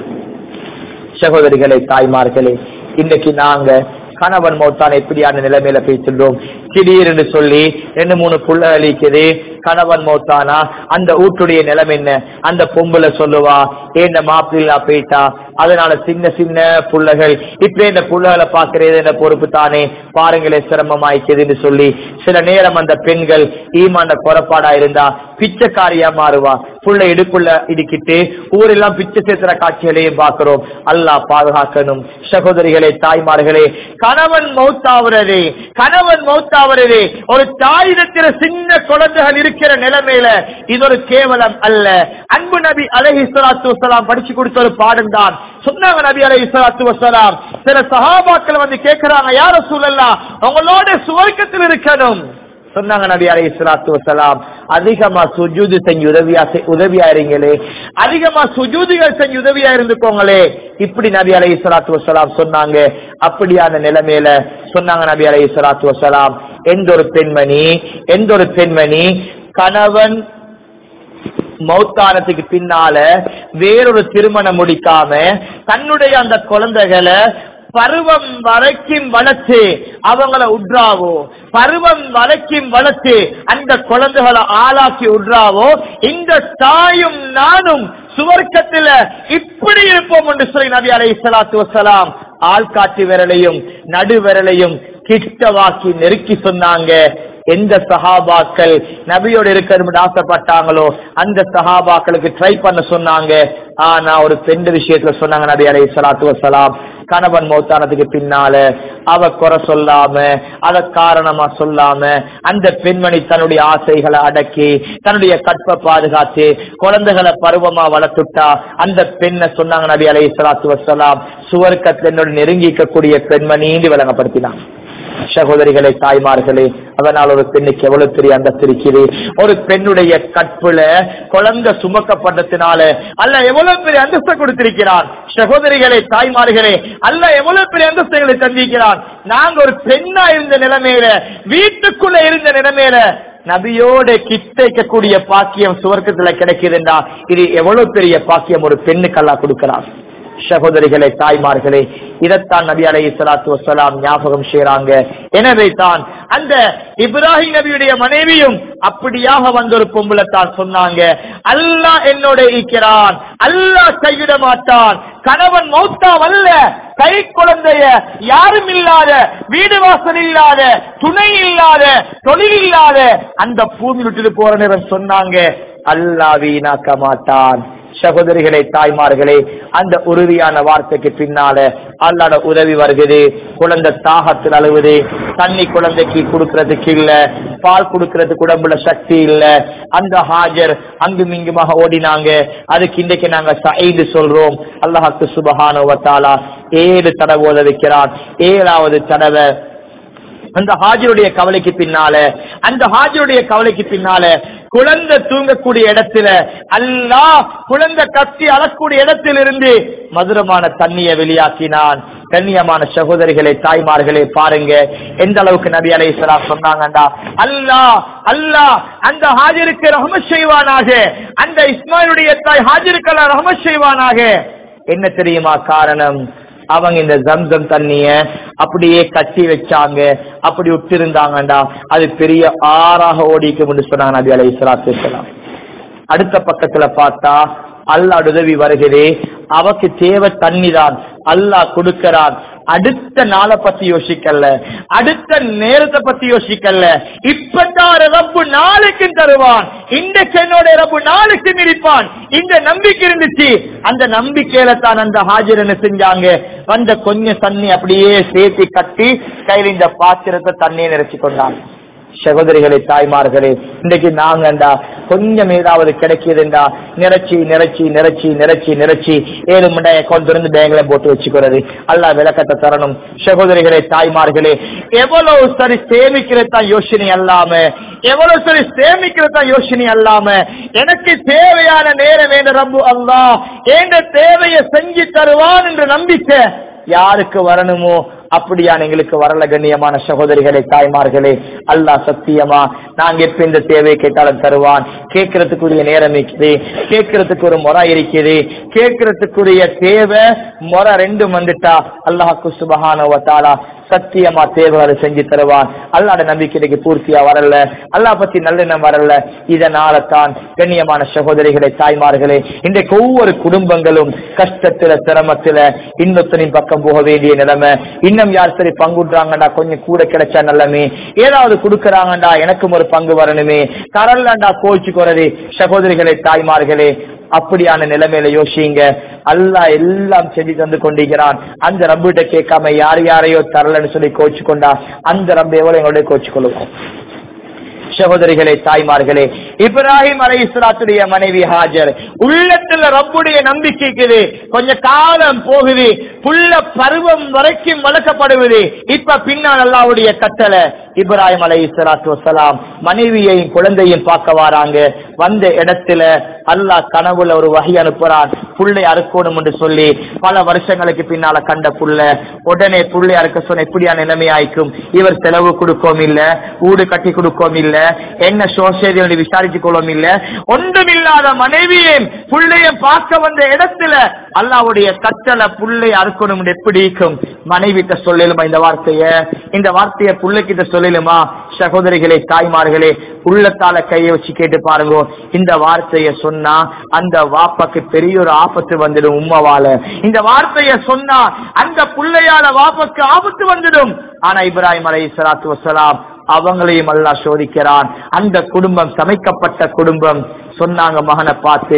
சகோதரிகளே தாய்மார்களே இன்னைக்கு நாங்க கணவன் மௌத்தான் எப்படியான நிலைமையில பேசிட்டோம் திடீர்னு சொல்லி ரெண்டு மூணு புள்ள அழிக்குது கணவன் மௌத்தானா அந்த வீட்டுடைய நிலைமை என்ன அந்த பொம்புல சொல்லுவா ஏண்ட மாப்பிள்ளா போயிட்டா அதனால சின்ன சின்ன புள்ளைகள் இப்ப இந்த புள்ளைகளை பாக்குறது என்ன பொறுப்பு தானே பாருங்களே சிரமமாய்க்குதுன்னு சொல்லி சில நேரம் அந்த பெண்கள் ஈமாண்ட குறைபாடா இருந்தா பிச்சைக்காரியா மாறுவா புள்ள இடுப்புள்ள இடிக்கிட்டு ஊரெல்லாம் பிச்சை சேர்த்துற காட்சிகளையும் பார்க்கிறோம் அல்லாஹ் பாதுகாக்கணும் சகோதரிகளே தாய்மார்களே கணவன் மௌத்தாவுறது கணவன் மௌத்தாவுறது ஒரு தாயிடத்தில சின்ன குழந்தைகள் இருக்கிற நிலைமையில இது ஒரு கேவலம் அல்ல அன்பு நபி அலஹி சலாத்து வசலாம் படிச்சு கொடுத்த ஒரு பாடம் தான் சொன்னாங்க நபி அலஹி சலாத்து வசலாம் சில சஹாபாக்கள் வந்து கேட்கிறாங்க யார சூழல்லாம் உங்களோட சுவர்க்கத்தில் இருக்கணும் சொன்னாங்க நபி அலை இஸ்லாத்து வசலாம் அதிகமா சுஜூது செஞ்சு உதவியா செ- உதவியா இருங்களே அதிகமா சுஜூதுகள் செஞ்சு உதவியா இருந்துக்கோங்களே இப்படி நபி அலை இஸ்லாத்து வசலாம் சொன்னாங்க அப்படியான நிலைமையில சொன்னாங்க நபி அலை இஸ்லாத்து வசலாம் எந்த ஒரு பெண்மணி எந்த ஒரு பெண்மணி கணவன் மௌத்தானத்துக்கு பின்னால வேறொரு திருமணம் முடிக்காம தன்னுடைய அந்த குழந்தைகளை பருவம் வரைக்கும் வளர்த்து அவங்கள உட்ராவோ பருவம் வரைக்கும் வளர்த்து அந்த குழந்தைகளை ஆளாக்கி உட்ராவோ இந்த தாயும் நானும் சுவர்க்கத்துல இப்படி இருப்போம் என்று சொல்லி நபி அலை சலாத்து வசலாம் ஆள்காட்டி விரலையும் நடு விரலையும் கிட்டவாக்கி நெருக்கி சொன்னாங்க எந்த சஹாபாக்கள் நபியோடு இருக்கணும்னு ஆசைப்பட்டாங்களோ அந்த சஹாபாக்களுக்கு ட்ரை பண்ண சொன்னாங்க ஆனா ஒரு பெண் விஷயத்துல சொன்னாங்க நபி அலை சலாத்து வசலாம் கணவன் மௌத்தானதுக்கு பின்னால அவ குறை சொல்லாம அத காரணமா சொல்லாம அந்த பெண்மணி தன்னுடைய ஆசைகளை அடக்கி தன்னுடைய கற்பை பாதுகாத்து குழந்தைகளை பருவமா வளர்த்துட்டா அந்த பெண்ணை சொன்னாங்க நபி அலை சலாத்து வசலாம் சுவர்க்கத்தில் என்னோட நெருங்கிக்கக்கூடிய பெண்மணின்னு விளங்கப்படுத்தினான் சகோதரிகளே தாய்மார்களே அதனால் ஒரு பெண்ணுக்கு எவ்வளவு பெரிய அந்தஸ்து இருக்குது ஒரு பெண்ணுடைய கற்புல குழந்தை சுமக்கப்பட்டதுனால அல்ல எவ்வளவு பெரிய அந்தஸ்தை கொடுத்திருக்கிறான் சகோதரிகளே தாய்மார்களே அல்ல எவ்வளவு பெரிய அந்தஸ்துகளை தந்திருக்கிறான் நாங்க ஒரு பெண்ணா இருந்த நிலைமையில வீட்டுக்குள்ள இருந்த நிலைமையில நபியோட கிட்டைக்கக்கூடிய பாக்கியம் சுவர்க்கத்துல கிடைக்குதுண்டா இது எவ்வளவு பெரிய பாக்கியம் ஒரு பெண்ணுக்கு அல்லாஹ் கொடுக்கிறான் சகோதரிகளே தாய்மார்களே இதைத்தான் நபி அலை சலாத்து வசலாம் ஞாபகம் செய்றாங்க எனவே தான் அந்த இப்ராஹிம் நபியுடைய மனைவியும் அப்படியாக வந்த ஒரு பொம்பளை தான் சொன்னாங்க அல்லாஹ் என்னோட இருக்கிறான் அல்லாஹ் கைவிட மாட்டான் கணவன் மௌத்தா அல்ல கை குழந்தைய யாரும் இல்லாத வீடு வாசல் இல்லாத துணை இல்லாத தொழில் இல்லாத அந்த பூமி விட்டுட்டு போற நேரம் சொன்னாங்க அல்லாஹ் வீணாக்க மாட்டான் சகோதரிகளே தாய்மார்களே அந்த உறுதியான வார்த்தைக்கு பின்னால அல்லாட உதவி வருகிறது குழந்தை தாகத்தில் அழுவுது தண்ணி குழந்தைக்கு கொடுக்கறதுக்கு இல்ல பால் கொடுக்கறதுக்கு உடம்புல சக்தி இல்ல அந்த ஹாஜர் அங்கும் இங்குமாக ஓடினாங்க அதுக்கு இன்றைக்கு நாங்க சைடு சொல்றோம் அல்லாஹாக்கு சுபஹான வத்தாலா ஏழு தடவை ஓத வைக்கிறான் ஏழாவது தடவை அந்த ஹாஜருடைய கவலைக்கு பின்னால அந்த ஹாஜருடைய கவலைக்கு பின்னால குழந்தை தூங்கக்கூடிய இடத்துல அல்லாஹ் குழந்தை கத்தி அழக்கூடிய இடத்திலிருந்து மதுரமான தண்ணியை வெளியாக்கினான் கண்ணியமான சகோதரிகளே தாய்மார்களே பாருங்க எந்த அளவுக்கு நபி அலை சொன்னாங்கண்டா அல்லாஹ் அல்லாஹ் அந்த ஹாஜருக்கு ரஹம செய்வானாக அந்த இஸ்மாயிலுடைய தாய் ஹாஜருக்கு ரஹம செய்வானாக என்ன தெரியுமா காரணம் அவங்க இந்த ஜம்சம் தண்ணிய அப்படியே கட்டி வச்சாங்க அப்படி விட்டிருந்தாங்கடா அது பெரிய ஆறாக ஓடிக்கும் சொன்னாங்க நபி அலை இஸ்லாத்து அடுத்த பக்கத்துல பார்த்தா அல்லாஹ் உதவி வருகிறே அவக்கு தேவை தண்ணி தான் அல்லாஹ் கொடுக்கிறான் அடுத்த நாளை பத்தி யோசிக்கல அடுத்த நேரத்தை பத்தி யோசிக்கல இப்பதான் ரப்பு நாளைக்கு தருவான் இன்றைக்கு என்னோட ரப்பு நாளைக்கு மிதிப்பான் இந்த நம்பிக்கை இருந்துச்சு அந்த நம்பிக்கையில தான் அந்த ஹாஜர் என்ன செஞ்சாங்க வந்த கொஞ்சம் தண்ணி அப்படியே சேர்த்து கட்டி கையில் இந்த பாத்திரத்தை தண்ணியை நிறைச்சு கொண்டாங்க சகோதரிகளே தாய்மார்களே இன்னைக்கு நாங்கண்டா கொஞ்சம் ஏதாவது கிடைக்குதுண்டா நிறைச்சி நிறைச்சி நிறைச்சி நிறைச்சி நிறைச்சி ஏழு மண்டை அக்கௌண்ட் இருந்து பேங்க்ல போட்டு வச்சுக்கிறது அல்லா விளக்கத்தை தரணும் சகோதரிகளே தாய்மார்களே எவ்வளவு சரி சேமிக்கிறது தான் யோசனை அல்லாம எவ்வளவு சரி சேமிக்கிறது தான் யோசனை அல்லாம எனக்கு தேவையான நேரம் வேண்ட ரப்பு அல்லா எங்க தேவையை செஞ்சு தருவான் என்ற நம்பிக்கை யாருக்கு வரணுமோ அப்படியான எங்களுக்கு வரல கண்ணியமான சகோதரிகளே தாய்மார்களே அல்லாஹ் சத்தியமா நாங்க எப்ப இந்த தேவையை கேட்டாலும் தருவான் கேட்கறதுக்குரிய நேரம் இருக்குது கேட்கறதுக்கு ஒரு முறை இருக்குது கேட்கறதுக்குரிய தேவை முறை ரெண்டும் வந்துட்டா அல்லாஹ் சுபஹான வத்தாலா சத்தியமா தேவைகளை செஞ்சு தருவான் அல்லாட நம்பிக்கைக்கு பூர்த்தியா வரல அல்லாஹ் பத்தி நல்லெண்ணம் வரல இதனால தான் கண்ணியமான சகோதரிகளே தாய்மார்களே இன்றைக்கு ஒவ்வொரு குடும்பங்களும் கஷ்டத்துல சிரமத்துல இன்னொத்தனின் பக்கம் போக வேண்டிய நிலைமை இன்னும் யார் சரி பங்குடுறாங்கடா கொஞ்சம் கூட கிடைச்சா நல்லமே ஏதாவது கொடுக்கறாங்கடா எனக்கும் ஒரு பங்கு வரணுமே தரலண்டா கோச்சுக்கிறது சகோதரிகளே தாய்மார்களே அப்படியான நிலைமையில யோசிங்க அல்லாஹ் எல்லாம் செஞ்சு தந்து கொண்டிருக்கிறான் அந்த ரப்பிட்ட கேட்காம யார் யாரையோ தரலன்னு சொல்லி கோச்சு கொண்டா அந்த ரப்ப எவ்வளவு எங்களுடைய கோச்சு கொள்ளுவோம் சகோதரிகளே தாய்மார்களே இப்ராஹிம் அலை இஸ்லாத்துடைய மனைவி ஹாஜர் உள்ளத்துல ரப்புடைய நம்பிக்கைக்குது கொஞ்ச காலம் போகுது புள்ள பருவம் வரைக்கும் வளர்க்கப்படுவது இப்ப பின்னால் அல்லாவுடைய கட்டளை இப்ராஹிம் அலை இஸ்லாத்து வசலாம் மனைவியையும் குழந்தையும் பார்க்க வராங்க வந்த இடத்துல அல்லாஹ் கனவுல ஒரு வகை அனுப்புறான் புள்ளை அறுக்கணும் என்று சொல்லி பல வருஷங்களுக்கு பின்னால கண்ட புள்ள உடனே புள்ளை அறுக்க சொன்ன எப்படியான நிலைமை ஆயிக்கும் இவர் செலவு கொடுக்கவும் இல்ல ஊடு கட்டி கொடுக்கவும் இல்ல என்ன சோசியல் என்று விசாரிச்சு கொள்ளவும் இல்ல ஒன்றுமில்லாத மனைவியும் புள்ளையும் பார்க்க வந்த இடத்துல அல்லாவுடைய கட்டளை புள்ளை அறுக்கணும் என்று எப்படி இருக்கும் மனைவிட்ட சொல்லலுமா இந்த வார்த்தைய இந்த வார்த்தைய புள்ளைக்கிட்ட சொல்லலுமா சகோதரிகளே தாய்மார்களே உள்ளத்தால கையை வச்சு கேட்டு பாருங்க இந்த வார்த்தைய சொன்னா அந்த வாப்பாக்கு பெரிய ஒரு ஆபத்து வந்துடும் உம்மவால இந்த வார்த்தைய சொன்னா அந்த புள்ளையால வாப்பாக்கு ஆபத்து வந்துடும் ஆனா இப்ராஹிம் அலை சலாத்து வசலாம் அவங்களையும் அல்லாஹ் சோதிக்கிறான் அந்த குடும்பம் சமைக்கப்பட்ட குடும்பம் சொன்னாங்க மகனை பார்த்து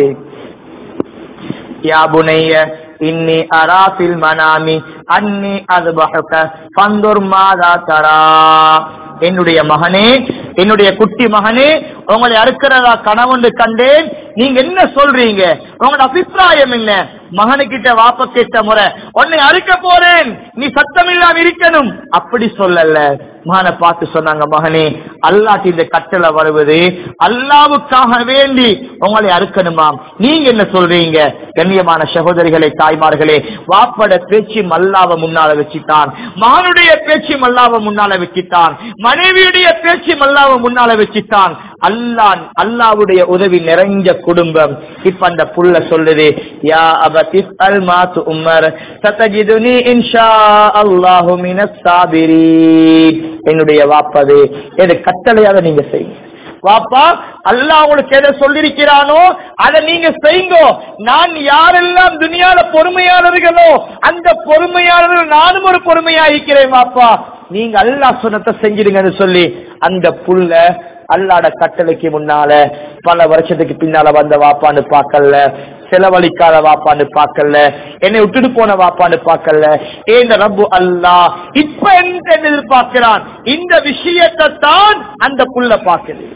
யா புனைய இன்னி அராஃபில் மனாமி அன்னி அதுபஹக பந்துர் மாதா தரா என்னுடைய மகனே என்னுடைய குட்டி மகனே உங்களை அறுக்கிறதா கனவுண்டு கண்டேன் நீங்க என்ன சொல்றீங்க உங்களோட அபிப்பிராயம் என்ன மகனுக்கிட்ட வாப்ப கேட்ட முறை உன்னை அறுக்க போறேன் நீ சத்தம் இல்லாம இருக்கணும் அப்படி சொல்லல மகனை பார்த்து சொன்னாங்க மகனே அல்லாட்டி இந்த கட்டளை வருவது அல்லாவுக்காக வேண்டி உங்களை அறுக்கணுமாம் நீங்க என்ன சொல்றீங்க கண்ணியமான சகோதரிகளே தாய்மார்களே வாப்பட பேச்சு மல்லாவ முன்னால வச்சுட்டான் மகனுடைய பேச்சு மல்லாவ முன்னால வச்சுட்டான் மனைவியுடைய பேச்சு மல்லாவ முன்னால வச்சுட்டான் அல்லான் அல்லாவுடைய உதவி நிறைஞ்ச குடும்பம் இப்ப அந்த புள்ள சொல்லுது யா அபதிஸ் அல் மாத்து உம்மர் சதஜிதுனி இன்ஷா அல்லாஹு மினஸ் சாபிரீன் என்னுடைய வாப்பது எது கட்டளையாக நீங்க செய்யுங்க வாப்பா அல்லாஹ் உங்களுக்கு எதை சொல்லிருக்கிறானோ அதை நீங்க செய்யுங்க நான் யாரெல்லாம் துனியால பொறுமையாளர்களோ அந்த பொறுமையாளர்கள் நானும் ஒரு பொறுமையா இருக்கிறேன் வாப்பா நீங்க அல்லாஹ் சொன்னதை செஞ்சிடுங்கன்னு சொல்லி அந்த புள்ள அல்லாட கட்டளைக்கு முன்னால பல வருஷத்துக்கு பின்னால வந்த வாப்பான்னு பார்க்கல செலவழிக்காத வாப்பான்னு பார்க்கல என்னை விட்டுட்டு போன வாப்பான்னு பார்க்கல ஏந்த ரப்பு அல்லாஹ் இப்ப என்ன எதிர்பார்க்கிறான் இந்த விஷயத்தை தான் அந்த புள்ள பார்க்குது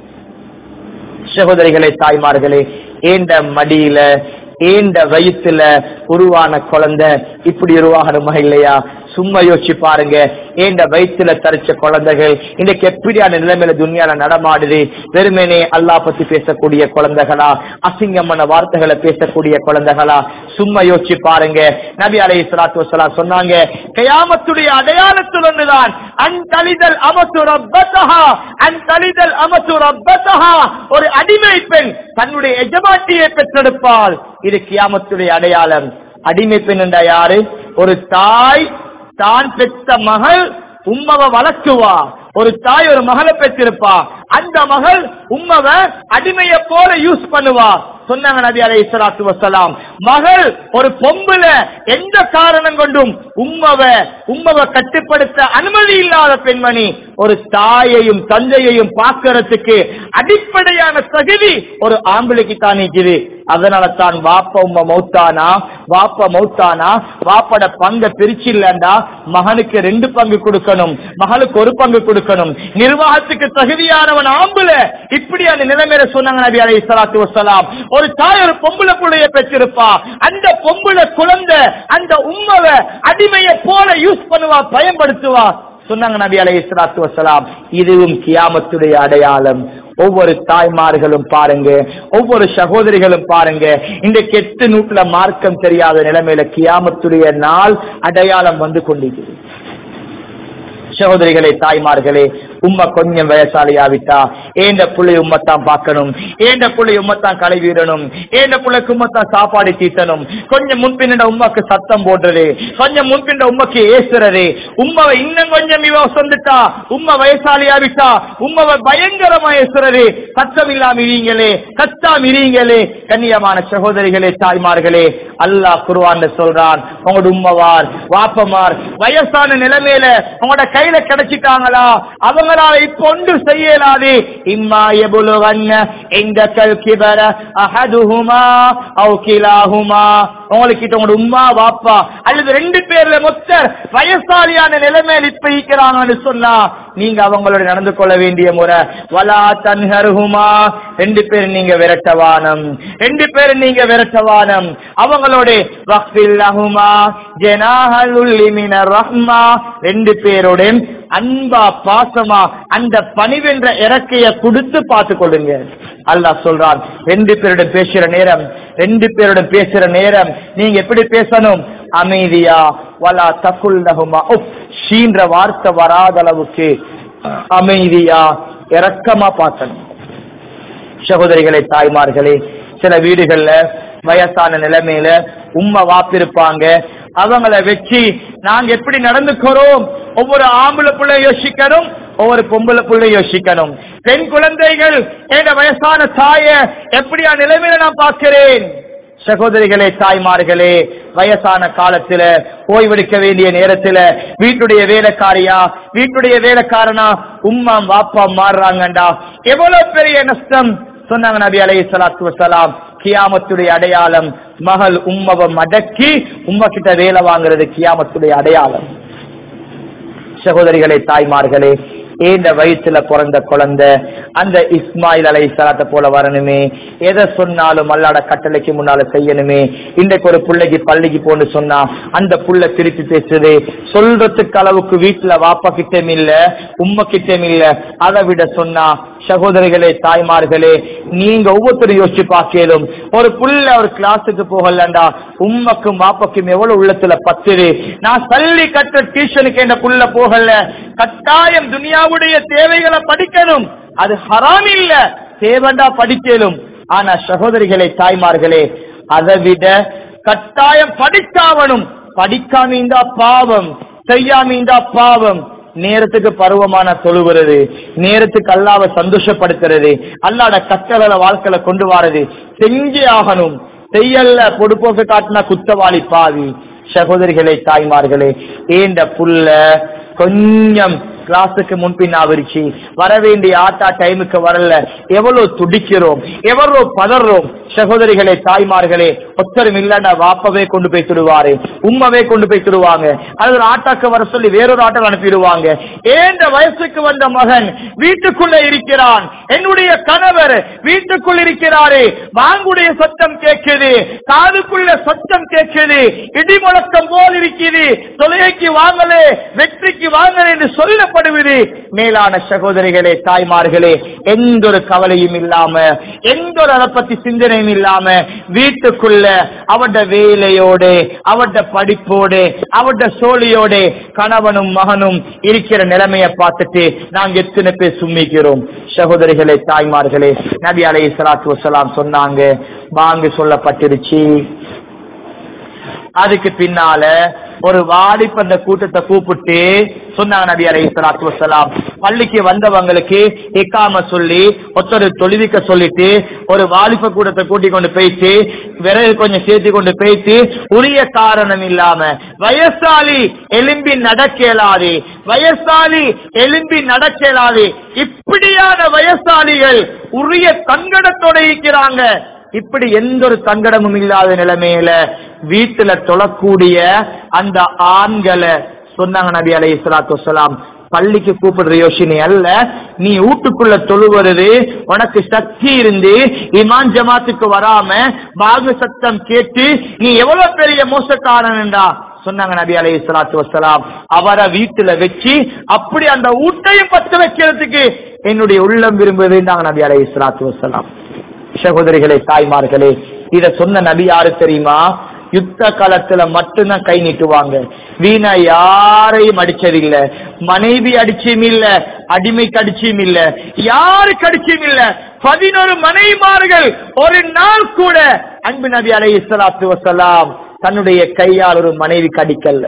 சகோதரிகளே தாய்மார்களே ஏண்ட மடியில ஏண்ட வயிற்றுல உருவான குழந்தை இப்படி உருவாகணுமா இல்லையா சும்மா யோசிச்சு பாருங்க ஏண்ட வயிற்றுல தரிச்ச குழந்தைகள் இன்னைக்கு எப்படியான நிலைமையில துணியால நடமாடுது வெறுமனே அல்லா பத்தி பேசக்கூடிய குழந்தைகளா அசிங்கமான வார்த்தைகளை பேசக்கூடிய குழந்தைகளா சும்மா யோசிச்சு பாருங்க நபி அலை சலாத்து வசலாம் சொன்னாங்க கயாமத்துடைய அடையாளத்தில் ஒன்றுதான் அந்தளிதல் அமத்து ரப்பத்தஹா அந்தளிதல் அமத்து ரப்பத்தஹா ஒரு அடிமை பெண் தன்னுடைய எஜமாட்டியை பெற்றெடுப்பாள் இது கியாமத்துடைய அடையாளம் அடிமை பெண் என்றா யாரு ஒரு தாய் தான் பெற்ற மகள் உம்மவ வளர்க்குவா ஒரு தாய் ஒரு மகளை பெற்றிருப்பா அந்த மகள் உம்மவ அடிமைய போல யூஸ் பண்ணுவா சொன்னாங்க நபி அலை இஸ்லாத்து வசலாம் மகள் ஒரு பொம்புல எந்த காரணம் கொண்டும் உம்மவ உம்மவ கட்டுப்படுத்த அனுமதி இல்லாத பெண்மணி ஒரு தாயையும் தந்தையையும் பார்க்கறதுக்கு அடிப்படையான தகுதி ஒரு ஆம்பளைக்கு தான் இருக்குது அதனால தான் வாப்ப உம்ம மௌத்தானா வாப்ப மௌத்தானா வாப்பட பங்க பிரிச்சு இல்லண்டா மகனுக்கு ரெண்டு பங்கு கொடுக்கணும் மகளுக்கு ஒரு பங்கு கொடுக்கணும் நிர்வாகத்துக்கு தகுதியானவன் ஆம்புல இப்படி அந்த நிலைமையில சொன்னாங்க நபி அலைஹி ஸலாத்து வஸலாம் ஒரு தாய் ஒரு பொம்பளை புள்ளைய பெற்றிருப்பா அந்த பொம்பளை குழந்தை அந்த உம்மவை அடிமையை போல யூஸ் பண்ணுவா பயன்படுத்துவா சொன்னாங்க நபி அலைஹி ஸலாத்து வஸலாம் இதுவும் கியாமத்துடைய அடையாளம் ஒவ்வொரு தாய்மார்களும் பாருங்க ஒவ்வொரு சகோதரிகளும் பாருங்க இந்த கெட்டு நூற்றுல மார்க்கம் தெரியாத நிலைமையில கியாமத்துடைய நாள் அடையாளம் வந்து கொண்டிருக்கிறது சகோதரிகளே தாய்மார்களே உம்மா கொஞ்சம் வயசாலியாவிட்டா ஏண்ட புள்ளை உம்மத்தான் பார்க்கணும் ஏண்ட புள்ளை உம்மத்தான் களை வீரணும் ஏண்ட புள்ளைக்கு உம்மத்தான் சாப்பாடு தீட்டணும் கொஞ்சம் முன்பின்ன உம்மாக்கு சத்தம் போடுறது கொஞ்சம் முன்பின்ன உம்மக்கு ஏசுறது உம்மாவை இன்னும் கொஞ்சம் இவ சொந்துட்டா உம்மா வயசாலியாவிட்டா உம்மாவை பயங்கரமா ஏசுறது சத்தம் இல்லாம இருங்களே கத்தாம இருங்களே கண்ணியமான சகோதரிகளே தாய்மார்களே அல்லாஹ் குருவான் சொல்றான் உங்களோட உம்மவார் வாப்பமார் வயசான நிலைமையில உங்களோட கையில கிடைச்சிட்டாங்களா அவங்களால இப்ப ஒன்று செய்யலாது இம்மா எபுலுவன்ன எங்க கல்கிபர அஹதுஹுமா அவு கிலாஹுமா உங்களுக்கு கிட்ட உங்களோட உம்மா வாப்பா அல்லது ரெண்டு பேர்ல மொத்த வயசாலியான நிலைமையில் இப்ப இருக்கிறாங்கன்னு சொன்னா நீங்க அவங்களோட நடந்து கொள்ள வேண்டிய முறை வலா தன்ஹருஹுமா ரெண்டு பேர் நீங்க விரட்டவானம் ரெண்டு பேர் நீங்க விரட்டவானம் அவங்களோட வக்ஃபில்லஹுமா ஜனாஹலுல்லி மினர் ரஹ்மா ரெண்டு பேரோட அன்பா பாசமா அந்த பணிவென்ற இறக்கைய கொடுத்து பார்த்து கொள்ளுங்க அல்லாஹ் சொல்றான் ரெண்டு பேரோட பேசுற நேரம் ரெண்டு பேரோட பேசுற நேரம் நீங்க எப்படி பேசணும் அமைதியா வலா தகுல்லஹுமா உப் ஷீன்ற வார்த்தை வராத அளவுக்கு அமைதியா இரக்கமா பார்க்கணும் சகோதரிகளே தாய்மார்களே சில வீடுகள்ல வயசான நிலைமையில உம்மை வாப்பிருப்பாங்க அவங்கள வச்சு நாங்க எப்படி நடந்துக்கிறோம் ஒவ்வொரு ஆம்பளை புள்ள யோசிக்கணும் ஒவ்வொரு பொம்பளை புள்ள யோசிக்கணும் பெண் குழந்தைகள் என் வயசான தாய எப்படியா நிலைமையில நான் பார்க்கிறேன் சகோதரிகளே தாய்மார்களே வயசான காலத்துல ஓய்வெடுக்க வேண்டிய நேரத்துல வீட்டுடைய வேலைக்காரியா வீட்டுடைய வேலைக்காரனா உம்மா வாப்பா மாறுறாங்கண்டா எவ்வளவு பெரிய நஷ்டம் சொன்னாங்க நபி அலைஹி ஸலாத்து வஸலாம் கியாமத்துடைய அடையாளம் மகள் உம்மவை மடக்கி உம்ம கிட்ட வேலை வாங்குறது கியாமத்துடைய அடையாளம் சகோதரிகளே தாய்மார்களே ஏந்த வயிற்றுல பிறந்த குழந்தை அந்த இஸ்மாயில் அலை சலாத்தை போல வரணுமே எதை சொன்னாலும் அல்லாட கட்டளைக்கு முன்னால செய்யணுமே இன்றைக்கு ஒரு பிள்ளைக்கு பள்ளிக்கு போன்னு சொன்னா அந்த புள்ள திருப்பி பேசுது சொல்றதுக்கு அளவுக்கு வீட்டுல வாப்பா கிட்டம் இல்ல உம்ம கிட்டம் இல்ல அதை விட சொன்னா சகோதரிகளே தாய்மார்களே நீங்க ஒவ்வொருத்தரும் யோசிச்சு பார்க்கலும் ஒரு புள்ள ஒரு கிளாஸுக்கு போகலண்டா உம்மக்கும் வாப்பக்கும் எவ்வளவு உள்ளத்துல பத்துது நான் சல்லி கட்ட டியூஷனுக்கு என்ன புள்ள போகல கட்டாயம் துனியாவுடைய தேவைகளை படிக்கணும் அது ஹராம் இல்ல தேவண்டா படிக்கலும் ஆனா சகோதரிகளே தாய்மார்களே அதை விட கட்டாயம் படிக்காவணும் படிக்காமீந்தா பாவம் செய்யாமீந்தா பாவம் நேரத்துக்கு பருவமான தொழுகிறது நேரத்துக்கு அல்லாவை சந்தோஷப்படுத்துறது அல்லாட கட்டளை வாழ்க்கையில கொண்டு வாரது செஞ்சே ஆகணும் செய்யல பொடுப்போக்கு காட்டினா குத்தவாளி பாவி சகோதரிகளே தாய்மார்களே ஏண்ட புல்ல கொஞ்சம் கிளாஸுக்கு முன்பின் ஆவரிச்சு வர வேண்டிய ஆட்டா டைமுக்கு வரல எவ்வளவு துடிக்கிறோம் எவ்வளவு பதறோம் சகோதரிகளே தாய்மார்களே ஒத்தரும் இல்லன்னா வாப்பவே கொண்டு போய் திடுவாரு உம்மவே கொண்டு போய் திடுவாங்க அது ஒரு ஆட்டாக்கு வர சொல்லி வேறொரு ஆட்டை அனுப்பிடுவாங்க ஏந்த வயசுக்கு வந்த மகன் வீட்டுக்குள்ள இருக்கிறான் என்னுடைய கணவர் வீட்டுக்குள் இருக்கிறாரு வாங்குடைய சத்தம் கேட்குது காதுக்குள்ள சத்தம் கேட்குது இடி முழக்கம் போல் இருக்குது தொலைக்கு வாங்கலே வெற்றிக்கு வாங்கலே என்று சொல்லப்படுவது மேலான சகோதரிகளே தாய்மார்களே எந்த ஒரு கவலையும் இல்லாம எந்த ஒரு அதை பத்தி சிந்தனையும் இல்லாம வீட்டுக்குள்ள அவட வேலையோடு அவட படிப்போடு அவட சோழியோடு கணவனும் மகனும் இருக்கிற நிலைமையை பார்த்துட்டு நாங்க எத்தனை பேர் சும்மிக்கிறோம் சகோதரிகளே தாய்மார்களே நபி அலை சலாத்து வசலாம் சொன்னாங்க வாங்க சொல்லப்பட்டிருச்சு அதுக்கு பின்னால ஒரு வாலிப அந்த கூட்டத்தை கூப்பிட்டு சொன்னாங்க நபி அலை சலாத்து வசலாம் பள்ளிக்கு வந்தவங்களுக்கு இக்காம சொல்லி ஒருத்தர் தொழுவிக்க சொல்லிட்டு ஒரு வாலிப கூட்டத்தை கூட்டி கொண்டு போயிட்டு விறகு கொஞ்சம் சேர்த்து கொண்டு போயிட்டு உரிய காரணம் இல்லாம வயசாலி எலும்பி நடக்கலாது வயசாலி எலும்பி நடக்கலாது இப்படியான வயசாலிகள் உரிய தங்கடத்தோட இருக்கிறாங்க இப்படி எந்த ஒரு சங்கடமும் இல்லாத நிலைமையில வீட்டுல தொழக்கூடிய அந்த ஆண்களை சொன்னாங்க நபி அலை இஸ்லாத்து வசலாம் பள்ளிக்கு கூப்பிடுற யோசனை அல்ல நீ வீட்டுக்குள்ள தொழுவது உனக்கு சக்தி இருந்து இமான் ஜமாத்துக்கு வராம பாகு சத்தம் கேட்டு நீ எவ்வளவு பெரிய மோசக்காரன்டா சொன்னாங்க நபி அலை இஸ்லாத்து வசலாம் அவரை வீட்டுல வச்சு அப்படி அந்த ஊட்டையும் பத்த வைக்கிறதுக்கு என்னுடைய உள்ளம் விரும்புவதுண்டாங்க நபி அலை இஸ்லாத்து வசலாம் சகோதரிகளே தாய்மார்களே இத சொன்ன நபி யாரு தெரியுமா யுத்த காலத்துல மட்டும்தான் கை நீட்டுவாங்க வீணா யாரையும் அடிச்சதில்ல மனைவி அடிச்சும் இல்ல அடிமைக்கு அடிச்சும் இல்ல யாருக்கு அடிச்சும் இல்ல பதினோரு மனைவிமார்கள் ஒரு நாள் கூட அன்பு நபி அலை இஸ்லாத்து வசலாம் தன்னுடைய கையால் ஒரு மனைவிக்கு அடிக்கல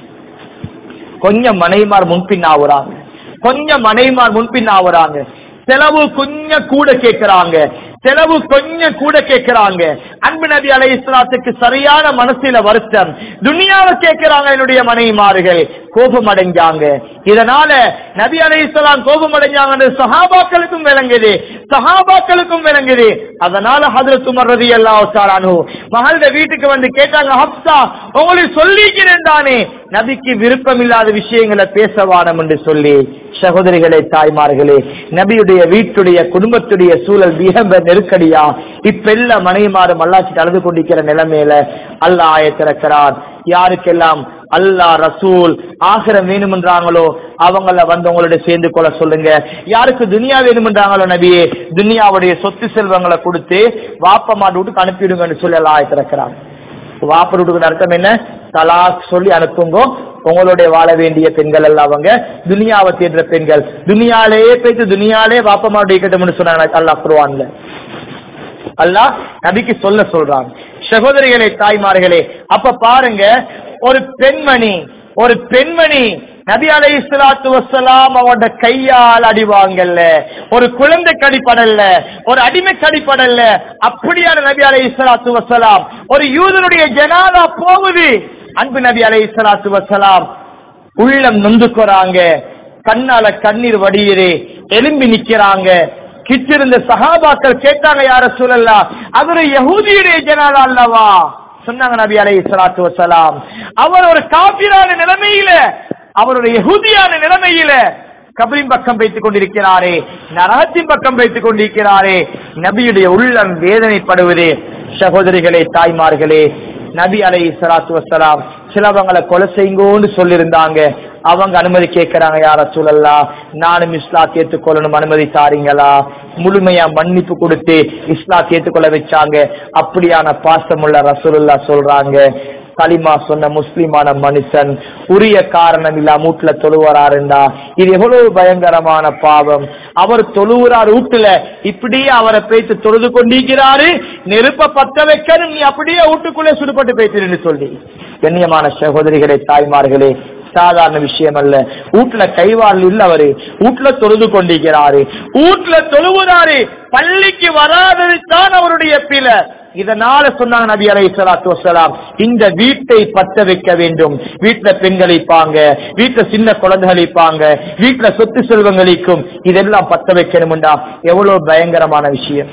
கொஞ்சம் மனைவிமார் முன்பின் ஆகுறாங்க கொஞ்சம் மனைவிமார் முன்பின் ஆகுறாங்க செலவு கொஞ்சம் கூட கேட்கிறாங்க செலவு கொஞ்சம் கூட கேட்கிறாங்க அன்பு நபி அலை இஸ்லாத்துக்கு சரியான மனசுல வருத்தம் துனியாவை கேட்கிறாங்க என்னுடைய மனைவிமார்கள் கோபம் அடைஞ்சாங்க இதனால நபி அலை இஸ்லாம் கோபம் அடைஞ்சாங்க சஹாபாக்களுக்கும் விளங்குது சஹாபாக்களுக்கும் விளங்குது அதனால ஹதரத் உமர் ரதி அல்லாஹு மகள வீட்டுக்கு வந்து கேட்டாங்க ஹப்சா உங்களுக்கு சொல்லிக்கிறேன் தானே நபிக்கு விருப்பம் இல்லாத விஷயங்களை பேச வாடம் என்று சொல்லி சகோதரிகளே தாய்மார்களே நபியுடைய வீட்டுடைய குடும்பத்துடைய சூழல் மிக நெருக்கடியா இப்பெல்ல மனைவிமாரும் அல்லாச்சிட்டு அழுது கொண்டிருக்கிற நிலைமையில அல்லாஹ் ஆயத்திறக்கிறார் யாருக்கெல்லாம் அல்லாஹ் ரசூல் ஆகிரம் வேணுமென்றாங்களோ அவங்கள வந்து உங்களோட சேர்ந்து கொள்ள சொல்லுங்க யாருக்கு துனியா வேணுமென்றாங்களோ நபியே துனியாவுடைய சொத்து செல்வங்களை கொடுத்து வாப்ப மாட்டு வீட்டுக்கு அனுப்பிடுங்கன்னு சொல்லி எல்லாம் ஆயத்திறக்கிறாங்க வாப்பர் வீட்டுக்கு அர்த்தம் என்ன தலாக் சொல்லி அனுப்புங்க உங்களுடைய வாழ வேண்டிய பெண்கள் எல்லாம் அவங்க துனியாவை தேடுற பெண்கள் துனியாலேயே போயிட்டு துனியாலே வாப்பமாவுடைய கட்டம்னு சொன்னாங்க அல்லாஹ் குருவான்ல அல்லாஹ் நபிக்கு சொல்ல சொல்றாங்க சகோதரிகளே தாய்மார்களே அப்ப பாருங்க ஒரு பெண்மணி ஒரு பெண்மணி நபி அலை இஸ்லாத்து வசலாம் அவனோட கையால் அடிவாங்கல்ல ஒரு குழந்தை கடிப்படல்ல ஒரு அடிமை கடிப்படல்ல அப்படியான நபி அலை இஸ்லாத்து வசலாம் ஒரு யூதனுடைய ஜனாதா போகுது அன்பு நபி அலை இஸ்லாத்து வசலாம் உள்ளம் நொந்துக்குறாங்க கண்ணால கண்ணீர் வடியுது எலும்பி நிக்கிறாங்க கிச்சிருந்த சஹாபாக்கள் கேட்டாங்க யார சூழல்லா அது ஒரு யகூதியுடைய ஜனாதா அல்லவா சொன்னாங்க நபி அலை இஸ்லாத்து வசலாம் அவர் ஒரு காபிரான நிலைமையில அவருடைய யகுதியான நிலைமையில கபரின் பக்கம் வைத்துக் கொண்டிருக்கிறாரே நரகத்தின் பக்கம் வைத்துக் கொண்டிருக்கிறாரே நபியுடைய உள்ளம் வேதனைப்படுவது சகோதரிகளே தாய்மார்களே நபி அலை சலாத்து வசலாம் சிலவங்களை கொலை செய்யுங்கோன்னு சொல்லியிருந்தாங்க அவங்க அனுமதி கேட்கிறாங்க யார சூழல்லா நானும் இஸ்லாத் ஏற்றுக்கொள்ளணும் அனுமதி தாரீங்களா முழுமையா மன்னிப்பு கொடுத்து இஸ்லாத் ஏற்றுக்கொள்ள வச்சாங்க அப்படியான பாசமுள்ள ரசூலுல்லா சொல்றாங்க களிமா சொன்ன முஸ்லிமான மனுஷன் உரிய காரணம் இல்லாம வீட்டுல தொழுவராருண்டா இது எவ்வளவு பயங்கரமான பாவம் அவர் தொழுவுறார் வீட்டுல இப்படியே அவரை பேச்சு தொழுது கொண்டிருக்கிறாரு நெருப்ப பத்த வைக்கணும் நீ அப்படியே வீட்டுக்குள்ளே சுடுபட்டு பேசுறேன்னு சொல்லி கண்ணியமான சகோதரிகளே தாய்மார்களே சாதாரண விஷயம் அல்ல வீட்டுல கைவாள் இல்ல அவரு வீட்டுல தொழுது கொண்டிருக்கிறாரு வீட்டுல தொழுவுறாரு பள்ளிக்கு வராதது தான் அவருடைய பிழை இதனால சொன்னாங்க நபி அலை சலாத்து வசலாம் இந்த வீட்டை பத்த வைக்க வேண்டும் வீட்டுல பெண்கள் இருப்பாங்க வீட்டுல சின்ன குழந்தைகள் இருப்பாங்க வீட்டுல சொத்து செல்வங்களிக்கும் இதெல்லாம் பத்த வைக்கணும்டா எவ்வளவு பயங்கரமான விஷயம்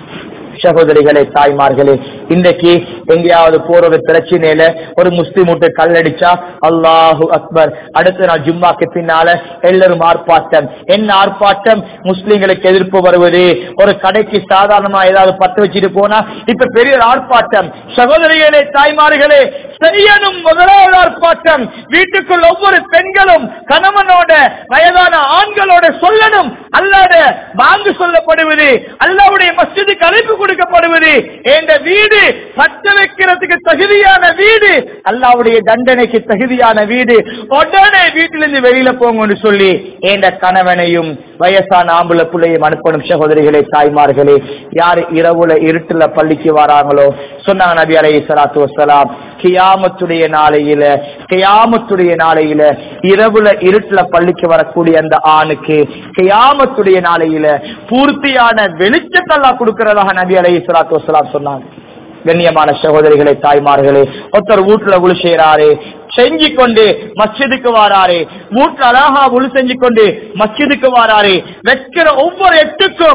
சகோதரிகளே தாய்மார்களே இன்றைக்கு எங்கேயாவது போற ஒரு பிரச்சனையில ஒரு முஸ்லிம் விட்டு கல்லடிச்சா அல்லாஹு அக்பர் அடுத்த நாள் ஜும்மாக்கு பின்னால எல்லாரும் ஆர்ப்பாட்டம் என்ன ஆர்ப்பாட்டம் முஸ்லிம்களுக்கு எதிர்ப்பு வருவது ஒரு கடைக்கு சாதாரணமா ஏதாவது பத்து வச்சுட்டு போனா இப்ப பெரிய ஒரு ஆர்ப்பாட்டம் சகோதரிகளே தாய்மார்களே செய்யணும் முதலாவது ஆர்ப்பாட்டம் வீட்டுக்குள் ஒவ்வொரு பெண்களும் கணவனோட வயதான ஆண்களோட சொல்லணும் அல்லாத வாங்கு சொல்லப்படுவது அல்லாவுடைய மஸ்ஜிதுக்கு அழைப்பு கொடுக்கப்படுவது என்ற வீடு பற்ற வைக்கிறதுக்கு தகுதியான வீடு அல்லாவுடைய தண்டனைக்கு தகுதியான வீடு உடனே வீட்டிலிருந்து வெளியில போங்கன்னு சொல்லி என்ற கணவனையும் வயசான ஆம்புல பிள்ளையும் அனுப்பணும் சகோதரிகளே தாய்மார்களே யார் இரவுல இருட்டுல பள்ளிக்கு வராங்களோ சொன்னாங்க நபி அலை சலாத்து வசலாம் கியாமத்துடைய நாளையில கியாமத்துடைய நாளையில இரவுல இருட்டுல பள்ளிக்கு வரக்கூடிய அந்த ஆணுக்கு கியாமத்துடைய நாளையில பூர்த்தியான வெளிச்சத்தெல்லாம் கொடுக்கிறதாக நபி அலை சலாத்து வசலாம் சொன்னாங்க கண்ணியமான சகோதரிகளே தாய்மார்களே ஒருத்தர் வீட்டுல உழு செய்யறாரு செஞ்சு கொண்டு மஸ்ஜிதுக்கு வாராரு வீட்டுல அழகா உழு செஞ்சு கொண்டு மஸ்ஜிதுக்கு வாராரு வைக்கிற ஒவ்வொரு எட்டுக்கும்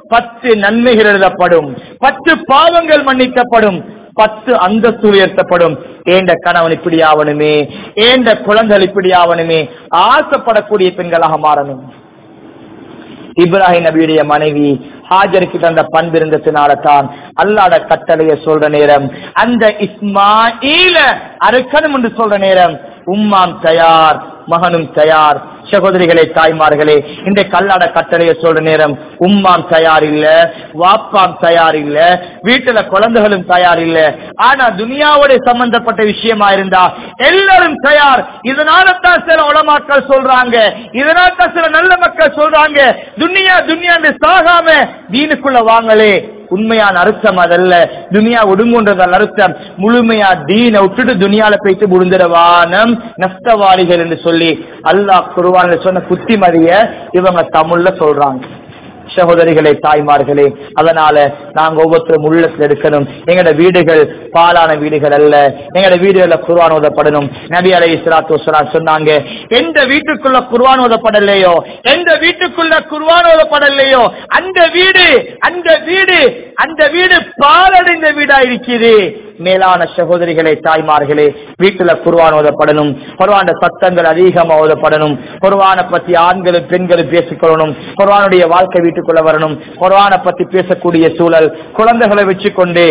பத்து நன்மைகள் எழுதப்படும் பத்து பாவங்கள் மன்னிக்கப்படும் பத்து அந்தஸ்து உயர்த்தப்படும் ஏண்ட கணவன் இப்படி ஆவணுமே ஏண்ட குழந்தை இப்படி ஆவணுமே ஆசைப்படக்கூடிய பெண்களாக மாறணும் இப்ராஹிம் நபியுடைய மனைவி ஹாஜருக்கு தந்த பண்பு இருந்ததுனால தான் அல்லாட கட்டளைய சொல்ற நேரம் அந்த இஸ்மாயில அறுக்கணும் என்று சொல்ற நேரம் உம்மாம் தயார் மகனும் தயார் சகோதரிகளே தாய்மார்களே இந்த கல்லாட கட்டளைய சொல்ற நேரம் உம்மாம் தயார் இல்ல வாப்பாம் தயார் இல்ல வீட்டுல குழந்தைகளும் தயார் இல்ல ஆனா துனியாவோட சம்பந்தப்பட்ட விஷயமா இருந்தா எல்லாரும் தயார் இதனால தான் சில உலமாக்கள் சொல்றாங்க இதனால தான் சில நல்ல மக்கள் சொல்றாங்க துனியா துனியா சாகாம தீனுக்குள்ள வாங்களே உண்மையான அர்த்தம் அதல்ல துனியா ஒடுங்குன்றது அர்த்தம் முழுமையா தீனை விட்டுட்டு துனியால போயிட்டு முடிந்துடவானம் நஷ்டவாளிகள் என்று சொல்லி அல்லாஹ் குருவான்ல சொன்ன புத்திமதிய இவங்க தமிழ்ல சொல்றாங்க சகோதரிகளே தாய்மார்களே அதனால நாங்க ஒவ்வொருத்தரும் உள்ளத்துல எடுக்கணும் எங்கட வீடுகள் பாலான வீடுகள் அல்ல எங்கட வீடுகள்ல குர்ஆன் ஓதப்படணும் நபி அலை இஸ்லாத்து வஸ்ஸலாம் சொன்னாங்க எந்த வீட்டுக்குள்ள குர்ஆன் ஓதப்படலையோ எந்த வீட்டுக்குள்ள குர்ஆன் ஓதப்படலையோ அந்த வீடு அந்த வீடு அந்த வீடு பாலடைந்த வீடா இருக்குது மேலான சகோதரிகளே தாய்மார்களே வீட்டுல குர்ஆன் ஓதப்படணும் குர்ஆன சத்தங்கள் அதிகமா ஓதப்படணும் குர்ஆனை பத்தி ஆண்களும் பெண்களும் பேசிக்கொள்ளணும் குர்ஆனுடைய வாழ்க்கை வீட்டுக்குள்ள வரணும் குர்ஆனை பத்தி பேசக்கூடிய சூழல் குழந்தைகளை வச்சுக்கொண்டு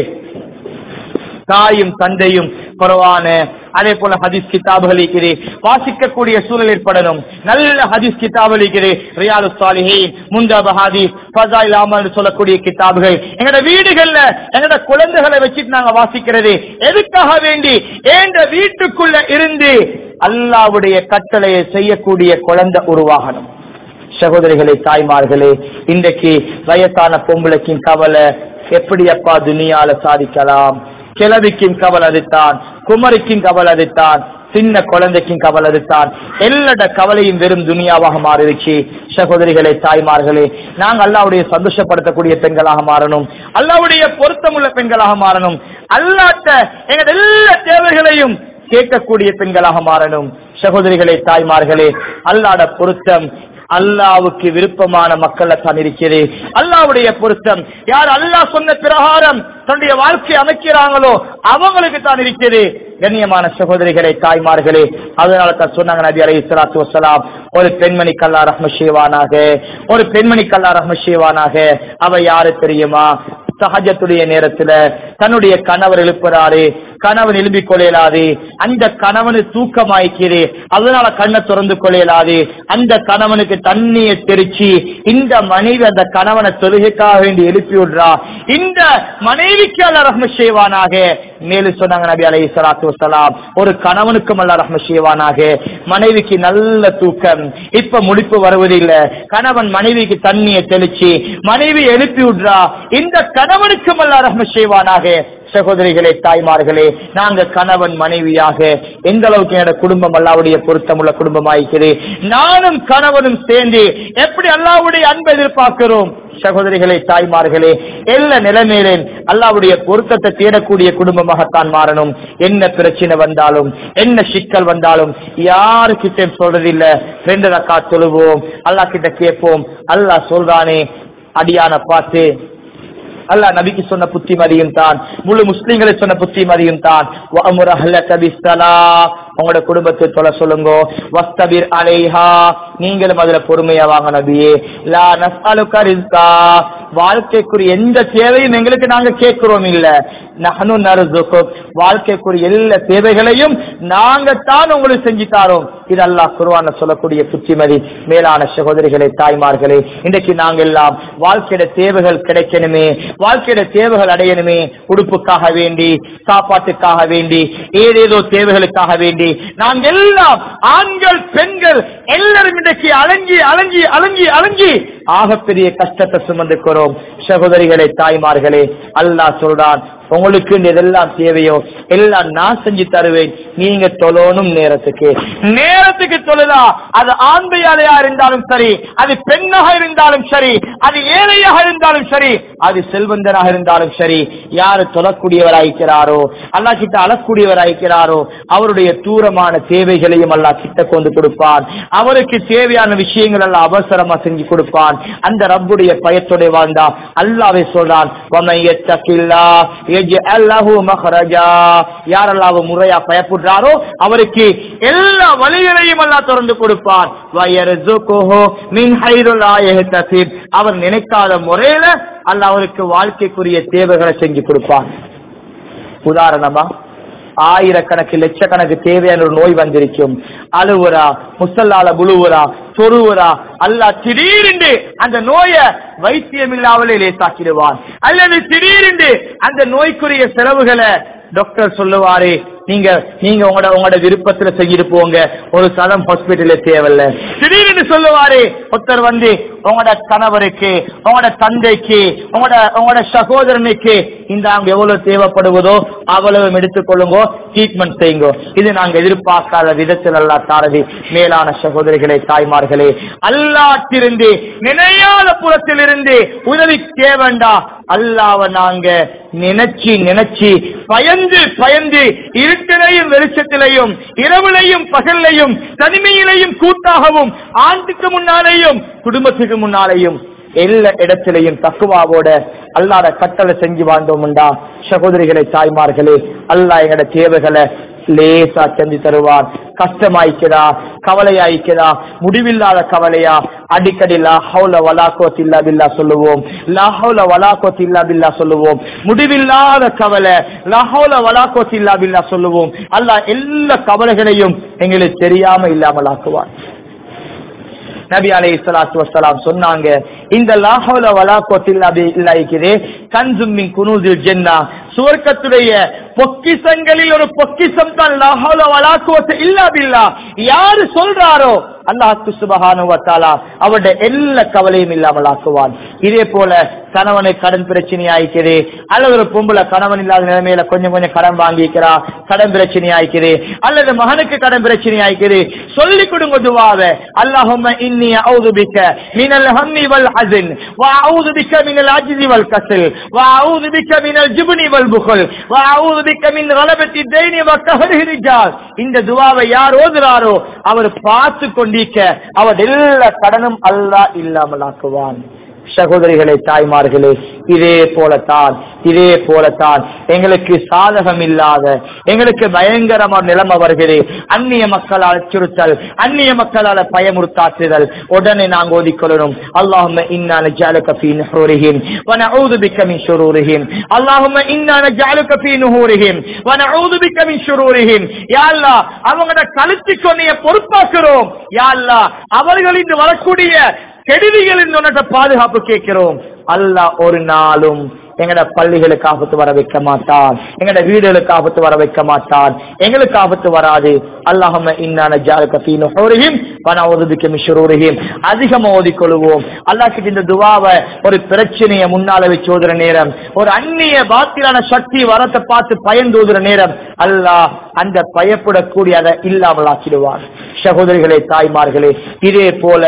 தாயும் தந்தையும் குறவான அதே போல ஹதீஸ் கிதாபுகள் இருக்கிறே வாசிக்கக்கூடிய சூழல் ஏற்படணும் நல்ல ஹதீஸ் கிதாபுகள் இருக்கிறே ரியாது சாலிஹீன் முந்தாப ஹதீஸ் ஃபசாயில் அமல் சொல்லக்கூடிய கிதாபுகள் எங்கட வீடுகள்ல எங்கட குழந்தைகளை வச்சுட்டு நாங்க வாசிக்கிறது எதுக்காக வேண்டி எங்க வீட்டுக்குள்ள இருந்து அல்லாவுடைய கட்டளையை செய்யக்கூடிய குழந்தை உருவாகணும் சகோதரிகளே தாய்மார்களே இன்றைக்கு வயசான பொம்பளைக்கும் கவலை எப்படி அப்பா துனியால சாதிக்கலாம் கிழவிக்கும் கவலை அதுதான் குமரிக்கும் கவலை அதுதான் சின்ன குழந்தைக்கும் கவலை அதுதான் எல்லாட கவலையும் வெறும் துனியாவாக மாறிடுச்சு சகோதரிகளே தாய்மார்களே நாங்க அல்லாவுடைய சந்தோஷப்படுத்தக்கூடிய பெண்களாக மாறணும் அல்லாவுடைய பொருத்தமுள்ள பெண்களாக மாறணும் அல்லாட்ட எங்க எல்லா தேவைகளையும் கேட்கக்கூடிய பெண்களாக மாறணும் சகோதரிகளே தாய்மார்களே அல்லாட பொருத்தம் அல்லாவுக்கு விருப்பமான மக்கள் தான் இருக்கிறது அல்லாவுடைய பொருத்தம் யார் அல்லாஹ் சொன்ன பிரகாரம் தன்னுடைய வாழ்க்கையை அமைக்கிறாங்களோ அவங்களுக்கு தான் இருக்கிறது கண்ணியமான சகோதரிகளே தாய்மார்களே அதனால தான் சொன்னாங்க நபி அலை இஸ்லாத்து வசலாம் ஒரு பெண்மணி கல்லா ரஹ்ம செய்வானாக ஒரு பெண்மணி கல்லா ரஹ்ம செய்வானாக அவ யாரு தெரியுமா சஹஜத்துடைய நேரத்துல தன்னுடைய கணவர் எழுப்புறாரு கணவன் எழுப்பிக் கொள்ளையலாது அந்த கணவனு தூக்கமாய்க்கிறது அதனால கண்ணை திறந்து கொள்ளையலாது அந்த கணவனுக்கு தண்ணியை தெரிச்சு இந்த மனைவி அந்த கணவனை தொழுகைக்காக வேண்டி எழுப்பி விடுறா இந்த மனைவிக்கு அல்ல ரஹ்ம செய்வானாக மேலும் சொன்னாங்க நபி அலை சலாத்து வசலாம் ஒரு கணவனுக்கும் அல்ல ரஹ்ம செய்வானாக மனைவிக்கு நல்ல தூக்கம் இப்ப முடிப்பு வருவதில்லை கணவன் மனைவிக்கு தண்ணியை தெளிச்சு மனைவி எழுப்பி விடுறா இந்த கணவனுக்கும் அல்ல ரஹ்ம செய்வானாக சகோதரிகளே தாய்மார்களே நாங்க கணவன் மனைவியாக எந்த அளவுக்கு என்னோட குடும்பம் அல்லாவுடைய பொருத்தமுள்ள குடும்பமாயிருக்கிறது நானும் கணவனும் சேர்ந்து எப்படி அல்லாவுடைய அன்பை எதிர்பார்க்கிறோம் சகோதரிகளே தாய்மார்களே எல்லா நிலைமையிலும் அல்லாவுடைய பொருத்தத்தை தேடக்கூடிய குடும்பமாகத்தான் மாறணும் என்ன பிரச்சனை வந்தாலும் என்ன சிக்கல் வந்தாலும் யாருக்கிட்ட சொல்றதில்ல ரெண்டு ரக்கா தொழுவோம் அல்லாஹ் கிட்ட கேட்போம் அல்லாஹ் சொல்றானே அடியான பார்த்து அல்லாஹ் நபிக்கு சொன்ன புத்திமதியும் தான் முழு முஸ்லிம்களை சொன்ன புத்திமதியும் தான் வஅமுர் அஹ்லக பிஸ்ஸலாம். உங்களோட குடும்பத்தை தொலை சொல்லுங்க வஸ்தபிர் அலைஹா நீங்களும் அதுல பொறுமையா வாங்க நபியே லா நஸ்அலுக ரிஸ்கா வாழ்க்கைக்குரிய எந்த தேவையும் எங்களுக்கு நாங்க கேட்கிறோம் இல்ல நஹனு நர்சுக்கும் வாழ்க்கைக்குரிய எல்லா தேவைகளையும் நாங்க தான் உங்களுக்கு செஞ்சு தாரோம் இது அல்லாஹ் குர்ஆன்ல சொல்லக்கூடிய புத்திமதி மேலான சகோதரிகளே தாய்மார்களே இன்றைக்கு நாங்க எல்லாம் வாழ்க்கையோட தேவைகள் கிடைக்கணுமே வாழ்க்கையோட தேவைகள் அடையணுமே உடுப்புக்காக வேண்டி சாப்பாட்டுக்காக வேண்டி ஏதேதோ தேவைகளுக்காக வேண்டி நாங்க எல்லாம் ஆண்கள் பெண்கள் எல்லாரும் இன்றைக்கு அலைஞ்சி அலைஞ்சி அலைஞ்சி அலைஞ்சி ஆகப்பெரிய கஷ்டத்தை சுமந்துக்கிறோம் சகோதரிகளே தாய்மார்களே அல்லாஹ் சொல்றான் உங்களுக்கு எதெல்லாம் தேவையோ எல்லாம் நான் செஞ்சு தருவேன் நீங்க தொழணும் நேரத்துக்கு நேரத்துக்கு தொழுதா அது ஆண்மையாலையா இருந்தாலும் சரி அது பெண்ணாக இருந்தாலும் சரி அது ஏழையாக இருந்தாலும் சரி அது செல்வந்தனாக இருந்தாலும் சரி யாரு தொழக்கூடியவராயிருக்கிறாரோ அல்லா கிட்ட அழக்கூடியவராயிருக்கிறாரோ அவருடைய தூரமான தேவைகளையும் அல்லா கிட்ட கொண்டு கொடுப்பான் அவருக்கு தேவையான விஷயங்கள் எல்லாம் அவசரமா செஞ்சு கொடுப்பான் அந்த ரப்புடைய பயத்தோட வாழ்ந்தா அல்லாவே சொல்றான் "வமன் யத்தகில்லாஹ் யஜ்அல் லஹு மக்ரஜா." யாரெல்லாம் அவர் முறையா பயப்படுறாரோ அவருக்கு எல்லா வழிகளையும் அல்லாஹ் திறந்து கொடுப்பான் வயர்சுகுஹு மின் ஹைரு லா யஹ்தசிப். அவர் நினைக்காத முறையில அல்லாஹ் அவருக்கு வாழ்க்கைக்குரிய தேவைகளை செஞ்சு கொடுப்பான் உதாரணமா ஆயிரக்கணக்கு லட்சக்கணக்கு தேவையான ஒரு நோய் வந்திருக்கும் அழுவுறா முசல்லால புழுவுறா சொருவுறா அல்லா திடீரென்று அந்த நோயை வைத்தியம் இல்லாமலே லேசாக்கிடுவான் அல்லது திடீரென்று அந்த நோய்க்குரிய செலவுகளை டாக்டர் சொல்லுவாரு நீங்க நீங்க உங்களோட உங்களோட விருப்பத்துல செஞ்சுட்டு போங்க ஒரு சதம் ஹாஸ்பிட்டல்ல தேவையில்ல திடீர்னு சொல்லுவாரு ஒருத்தர் வந்து உங்களோட கணவருக்கு உங்களோட தந்தைக்கு உங்களோட உங்களோட சகோதரனுக்கு இந்த அங்க எவ்வளவு தேவைப்படுவதோ அவ்வளவு எடுத்துக்கொள்ளுங்கோ ட்ரீட்மெண்ட் செய்யுங்க இது நாங்க எதிர்பார்க்காத விதத்தில் அல்லா தாரதி மேலான சகோதரிகளே தாய்மார்களே அல்லாட்டிருந்து நினையாத புறத்திலிருந்து உதவி தேவண்டா அல்லாவ நாங்க நினைச்சு நினைச்சு பயந்து பயந்து இருட்டிலையும் வெளிச்சத்திலையும் இரவுலையும் பகல்லையும் தனிமையிலையும் கூட்டாகவும் ஆண்டுக்கு முன்னாலேயும் குடும்பத்துக்கு முன்னாலேயும் எல்லா இடத்திலையும் தக்குவாவோட அல்லாத கட்டளை செஞ்சு வாழ்ந்தோம்டா சகோதரிகளை தாய்மார்களே அல்லாஹ் எங்கட தேவைகளை லேசா செஞ்சு தருவார் கஷ்டமாய்க்குதா கவலையாய்க்குதா முடிவில்லாத கவலையா அடிக்கடி லா ஹவுல வலாக்கோத் இல்லா பில்லா சொல்லுவோம் லா ஹவுல வலாக்கோத் இல்லா பில்லா சொல்லுவோம் முடிவில்லாத கவலை லா ஹவுல வலாக்கோத் இல்லா பில்லா சொல்லுவோம் அல்லாஹ் எல்லா கவலைகளையும் எங்களுக்கு தெரியாம இல்லாமல் ஆக்குவார் நபி அலைஹி ஸலாத்து வஸலாம் சொன்னாங்க இந்த லாஹவுல வலா குவத்தில்லா பில்லாஹிக்கிறே கன்சும் மின் குனூசில் ஜன்னah சுவர்க்கத்துடைய பொக்கிசங்களில் ஒரு பொக்கிசம் தான் லாஹவுல வலா குவத்த இல்லா பில்லாஹ் யாரு சொல்றாரோ அல்லாஹ் சுபஹானஹு வ தஆலா அவருடைய எல்லா கவலையும் இல்லாமல் ஆக்குவான் இதே போல கணவனுக்கு கடன் பிரச்சனை ஆயிக்குது அல்லது ஒரு பொம்பளை கணவன் இல்லாத நிலைமையில கொஞ்சம் கொஞ்சம் கடன் வாங்கிக்கிறா கடன் பிரச்சனை ஆயிக்குது அல்லது மகனுக்கு கடன் பிரச்சனை ஆயிக்குது சொல்லி கொடுங்க துவாவை அல்லாஹும்ம இன்னி அவுது பிக்க மினல் ஹம்மி வல் ஹஸன் வ அவுது பிக்க மினல் அஜ்ஸி வல் கஸல் வ அவுது பிக்க மினல் ஜுப்னி வல் புகல் வ அவுது பிக்க மின் கலபத்தி தைனி வ கஹரி ரிஜால் இந்த துவாவை யார் ஓதுறாரோ அவர் பார்த்து கொண்டிருக்க அவர் எல்லா கடனும் அல்லாஹ் இல்லாமல் ஆக்குவான் சகோதரிகளே தாய்மார்களே இதே போலத்தான் இதே போலத்தான் எங்களுக்கு சாதகம் இல்லாத எங்களுக்கு பயங்கரமான நிலைமை வருகிறது அந்நிய மக்களால் அச்சுறுத்தல் அந்நிய மக்களால் பயமுறுத்தாற்றுதல் உடனே நாங்கள் ஓதிக்கொள்ளணும் அல்லாஹும்ம இன்னா நஜஅலுக ஃபீ நுஹூரிஹிம் வ நஊது பிக்க மின் ஷுரூரிஹிம் அல்லாஹும்ம இன்னா நஜஅலுக ஃபீ நுஹூரிஹிம் வ நஊது பிக்க மின் ஷுரூரிஹிம் யா அல்லாஹ் அவங்களோட கழுத்துக்கு உன்னைய பொறுப்பாக்குறோம் யா அல்லாஹ் அவர்களின் வரக்கூடிய கெடுதிகளின் உன்னத பாதுகாப்பு கேட்கிறோம் அல்லாஹ் ஒரு நாளும் எங்கட பள்ளிகளுக்கு ஆபத்து வர வைக்க மாட்டான் எங்கட வீடுகளுக்கு ஆபத்து வர வைக்க மாட்டான் எங்களுக்கு ஆபத்து வராது அல்லாஹம இன்னான ஜாலுக ஃபீ நுஹூரிஹிம் வ நஊது பிக்க மின் ஷுரூரிஹிம் அதிகமா ஓதிக்கொள்வோம் அல்லாஹ் கிட்ட இந்த துவாவை ஒரு பிரச்சனையை முன்னால வச்சு ஓதுற நேரம் ஒரு அந்நிய பாத்திரான சக்தி வரத்தை பார்த்து பயந்து ஓதுற நேரம் அல்லாஹ் அந்த பயப்படக்கூடிய அதை இல்லாமல் ஆக்கிடுவான் சகோதரிகளே தாய்மார்களே இதே போல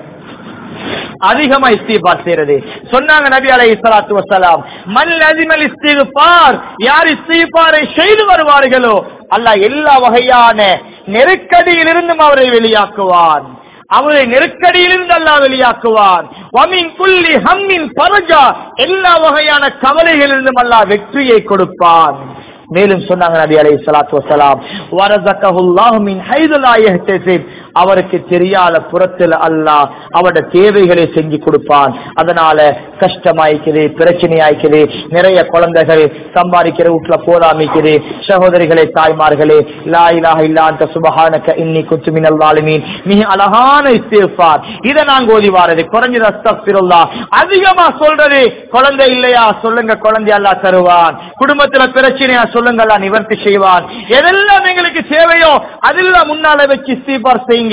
அதிகமா இஸ்திபார் செய்யறது சொன்னாங்க நபி அலைஹி ஸலாத்து வஸலாம் மல் லஸிமல் இஸ்திக்பார் யார் இஸ்திக்பாரை செய்து வருவார்களோ அல்லாஹ் எல்லா வகையான நெருக்கடியிலிருந்தும் அவரை வெளியாக்குவான் அவரை நெருக்கடியிலிருந்து அல்லாஹ் வெளியாக்குவான் வமின் குல்லி ஹம்மின் பரஜா எல்லா வகையான கவலைகளிலிருந்தும் அல்லாஹ் வெற்றியை கொடுப்பான் மேலும் சொன்னாங்க நபி அலைஹி ஸலாத்து வஸலாம் வரஸகஹுல்லாஹு மின் ஹைது லா யஹ்தசிப் அவருக்கு தெரியாத புறத்தில் அல்லாஹ் அவருடைய தேவைகளை செஞ்சு கொடுப்பான் அதனால கஷ்டமாய்க்குது பிரச்சனை ஆய்க்குது நிறைய குழந்தைகள் சம்பாதிக்கிற வீட்டுல போதாமிக்குது சகோதரிகளே தாய்மார்களே லா இலாஹ இல்லா அந்த சுபஹானக இன்னி குத்து மினல் வாலிமீன் மிக அழகான இஸ்திஃபார் இதை நாங்க ஓதி வாரது குறைஞ்சது அஸ்தக்ஃபிருல்லாஹ் அதிகமா சொல்றது குழந்தை இல்லையா சொல்லுங்க குழந்தை அல்லாஹ் தருவான் குடும்பத்துல பிரச்சனையா சொல்லுங்க அல்லாஹ் நிவர்த்தி செய்வான் எதெல்லாம் எங்களுக்கு தேவையோ அதெல்லாம் முன்னால வச்சு இஸ்திஃபார் செய்யுங்க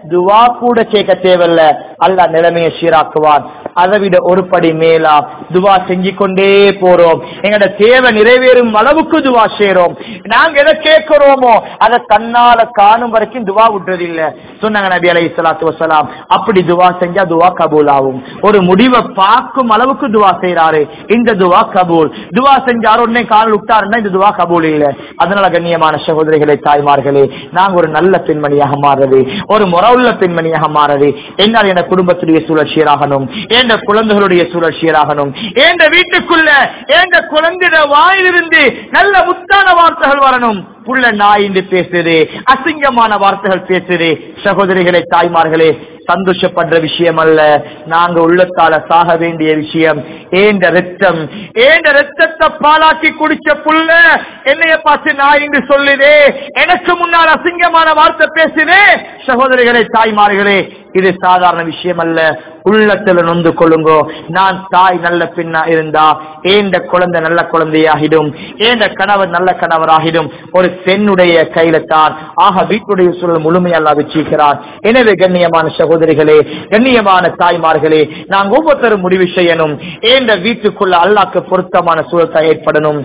துவா கூட கேட்க தேவையில்ல அல்லாஹ் நிலைமையை சீராக்குவான் அதை விட ஒரு படி மேலா துவா செஞ்சு கொண்டே போறோம் எங்களோட தேவை நிறைவேறும் அளவுக்கு துவா செய்றோம் நாங்க எதை கேட்கிறோமோ அதை கண்ணால காணும் வரைக்கும் துவா விடுறது இல்ல சொன்னாங்க நபி அலை சலாத்து வசலாம் அப்படி துவா செஞ்சா துவா கபூல் ஆகும் ஒரு முடிவை பார்க்கும் அளவுக்கு துவா செய்யறாரு இந்த துவா கபூல் துவா செஞ்சார் உடனே கால் விட்டாருன்னா இந்த துவா கபூல் இல்ல அதனால கண்ணியமான சகோதரிகளே தாய்மார்களே நாங்க ஒரு நல்ல பெண்மணியாக மாறுறது ஒரு முறவுள்ள பெண்மணியாக மாறுறது என்னால் என் குடும்பத்துடைய சூழல் சீராகணும் என் குழந்தைகளுடைய சூழல் சீராகணும் என் வீட்டுக்குள்ள என் குழந்தைட வாயிலிருந்து நல்ல முத்தான வார்த்தைகள் வரணும் புள்ள நாய் என்று பேசுது அசிங்கமான வார்த்தைகள் பேசுது சகோதரிகளே தாய்மார்களே சந்தோஷப்படுற விஷயம் அல்ல நாங்க உள்ளத்தால சாக வேண்டிய விஷயம் ஏண்ட ரத்தம் ஏண்ட ரத்தத்தை பாலாக்கி குடிச்ச புள்ள என்னைய பார்த்து நான் என்று சொல்லுதே எனக்கு முன்னால் அசிங்கமான வார்த்தை பேசுதே சகோதரிகளே தாய்மார்களே இது சாதாரண விஷயம் அல்ல உள்ளத்துல நொந்து கொள்ளுங்கோ நான் தாய் நல்ல பெண்ணா இருந்தா ஏண்ட குழந்தை நல்ல குழந்தையாகிடும் ஏண்ட கணவர் நல்ல கணவராகிடும் ஒரு பெண்ணுடைய கையில தான் ஆக வீட்டுடைய சூழல் முழுமையல்லா வச்சிருக்கிறார் எனவே கண்ணியமான சகோதரிகளே கண்ணியமான தாய்மார்களே நாங்க ஒவ்வொருத்தரும் முடிவு செய்யணும் ஏண்ட வீட்டுக்குள்ள அல்லாக்கு பொருத்தமான சூழல் ஏற்படணும்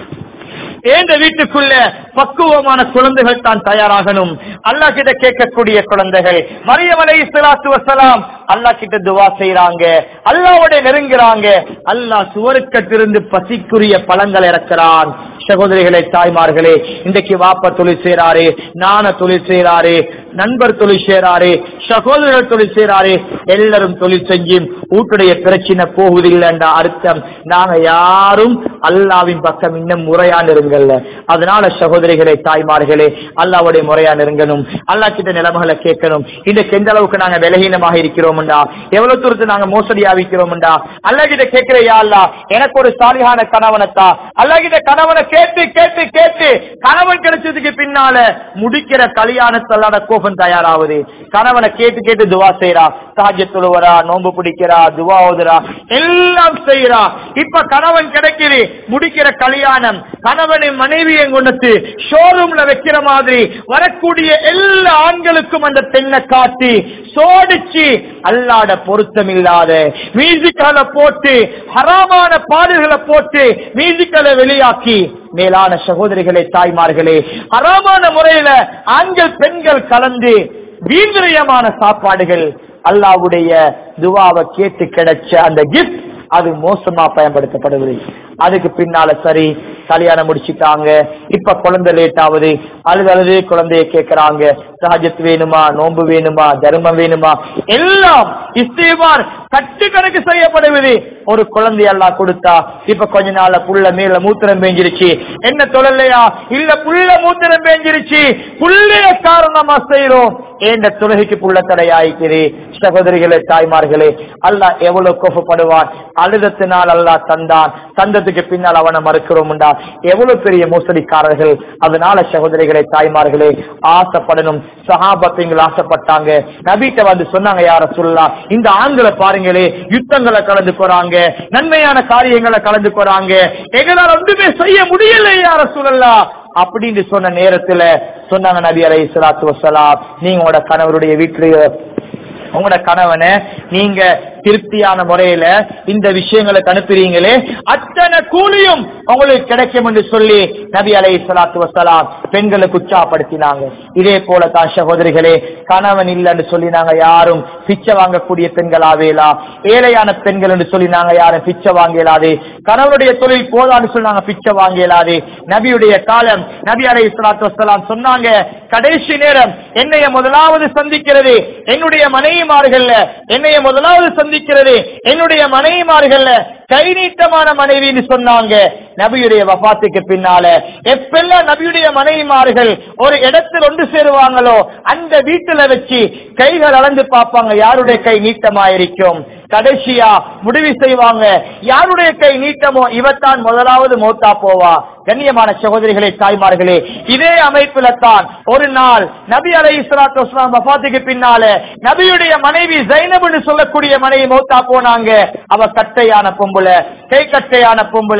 ஏந்த வீட்டுக்குள்ள பக்குவமான குழந்தைகள் தான் தயாராகணும் அல்லா கிட்ட கேட்கக்கூடிய குழந்தைகள் மரியமலை இஸ்லாத்து வசலாம் அல்லா கிட்ட துவா செய்யறாங்க அல்லாவோட நெருங்குறாங்க அல்லாஹ் சுவருக்கத்திலிருந்து பசிக்குரிய பழங்கள் இறக்கிறான் சகோதரிகளே தாய்மார்களே இன்றைக்கு வாப்ப தொழில் செய்யறாரு நான தொழில் செய்யறாரு நண்பர் தொழில் செய்யறாரு சகோதரர்கள் தொழில் செய்யறாரு எல்லாரும் தொழில் செஞ்சு வீட்டுடைய பிரச்சனை போகுதில்லைன்ற அர்த்தம் நாங்க யாரும் அல்லாவின் பக்கம் இன்னும் முறையா நெருங்கல்ல அதனால சகோதரிகளே தாய்மார்களே அல்லாவுடைய முறையா நெருங்கணும் அல்லா கிட்ட நிலைமைகளை கேட்கணும் இன்றைக்கு எந்த அளவுக்கு நாங்க விலகீனமாக இருக்கிறோம்டா எவ்வளவு தூரத்து நாங்க மோசடி ஆவிக்கிறோம்டா அல்லா கிட்ட கேட்கிற யா அல்லா எனக்கு ஒரு சாலிகான கணவனத்தா அல்லா கிட்ட கணவனை கேட்டு கேட்டு கேட்டு கணவன் கிடைச்சதுக்கு பின்னால முடிக்கிற கல்யாணத்தல்லாட கோபம் தயாராகுது கணவனை கேட்டு கேட்டு துவா செய்யறா சாஜ தொழுவரா நோன்பு பிடிக்கிறா துவா ஓதுறா எல்லாம் செய்யறா இப்ப கணவன் கிடைக்குது முடிக்கிற கல்யாணம் கணவனின் மனைவியை கொண்டு ஷோரூம்ல வைக்கிற மாதிரி வரக்கூடிய எல்லா ஆண்களுக்கும் அந்த பெண்ணை காட்டி சோடிச்சு அல்லாட பொருத்தம் இல்லாத மியூசிக்கால போட்டு ஹராமான பாடல்களை போட்டு மியூசிக்கலை வெளியாக்கி மேலான சகோதரிகளே தாய்மார்களே ஹராமான முறையில ஆண்கள் பெண்கள் கலந்து வீந்திரியமான சாப்பாடுகள் அல்லாவுடைய துவாவை கேட்டு கிடைச்ச அந்த கிஃப்ட் அது மோசமா பயன்படுத்தப்படுவது அதுக்கு பின்னால சரி கல்யாணம் முடிச்சுட்டாங்க இப்ப குழந்தை லேட் ஆகுது அழுது அழுது குழந்தைய கேட்கறாங்க சஹஜத் வேணுமா நோன்பு வேணுமா தர்மம் வேணுமா எல்லாம் இஸ்தீபார் கட்டு கணக்கு செய்யப்படுவது ஒரு குழந்தை எல்லாம் கொடுத்தா இப்ப கொஞ்ச நாள்ல புள்ள மேல மூத்திரம் பேஞ்சிருச்சு என்ன தொழலையா இல்ல புள்ள மூத்திரம் பேஞ்சிருச்சு புள்ளைய காரணமா செய்யறோம் ஏண்ட தொழுகைக்கு புள்ள தடையாய்க்கிறே சகோதரிகளே தாய்மார்களே அல்லாஹ் எவ்வளவு கோபப்படுவான் அழுதத்தினால் அல்லாஹ் தந்தான் தந்ததுக்கு பின்னால் அவனை மறுக்கிறோம்டா எவ்வளவு பெரிய மோசடிக்காரர்கள் அதனால சகோதரிகளே தாய்மார்களே ஆசைப்படணும் சகாபத்தைங்கள் ஆசைப்பட்டாங்க நபீட்ட வந்து சொன்னாங்க யார சொல்லலாம் இந்த ஆண்களை பாருங்களே யுத்தங்களை கலந்து போறாங்க நன்மையான காரியங்களை கலந்து போறாங்க எங்களால் ஒன்றுமே செய்ய முடியல யார சொல்லலாம் அப்படின்னு சொன்ன நேரத்துல சொன்னாங்க நபி அலை சலாத்து வசலாம் நீங்க உங்களோட கணவருடைய வீட்டுல உங்களோட கணவனை நீங்க திருப்தியான முறையில இந்த விஷயங்களுக்கு அனுப்புறீங்களே அத்தனை கூலியும் உங்களுக்கு கிடைக்கும் என்று சொல்லி நபி அலை சலாத்து வசலாம் பெண்களுக்கு உற்சாகப்படுத்தினாங்க இதே போல தான் சகோதரிகளே கணவன் இல்லைன்னு சொல்லி நாங்க யாரும் பிச்சை வாங்கக்கூடிய பெண்கள் ஆவேலா ஏழையான பெண்கள் என்று சொல்லி நாங்க யாரும் பிச்சை வாங்கலாது கணவனுடைய தொழில் போதான்னு சொல்லி நாங்க பிச்சை வாங்கலாது நபியுடைய காலம் நபி அலை சலாத்து வசலாம் சொன்னாங்க கடைசி நேரம் என்னைய முதலாவது சந்திக்கிறது என்னுடைய மனைவிமார்கள் என்னைய முதலாவது சந்திக்கிறது என்னுடைய மனைவிமார்கள் கை நீட்டமான மனைவின்னு சொன்னாங்க நபியுடைய வபாத்துக்கு பின்னால எப்பெல்லாம் நபியுடைய மனைவிமார்கள் ஒரு இடத்தில் ஒன்று சேருவாங்களோ அந்த வீட்டுல வச்சு கைகள் அளந்து பார்ப்பாங்க யாருடைய கை நீட்டமாயிருக்கும் கடைசியா முடிவு செய்வாங்க யாருடைய கை நீட்டமோ இவத்தான் முதலாவது மௌத்தா போவா கண்ணியமான சகோதரிகளே தாய்மார்களே இதே அமைப்புல தான் ஒரு நாள் நபி அலை இஸ்லாத்து வஸ்லாம் வஃபாத்துக்கு பின்னால நபியுடைய மனைவி ஜைனப்னு சொல்லக்கூடிய மனைவி மௌத்தா போனாங்க அவ கட்டையான பொம்புல கை கட்டையான பொம்புல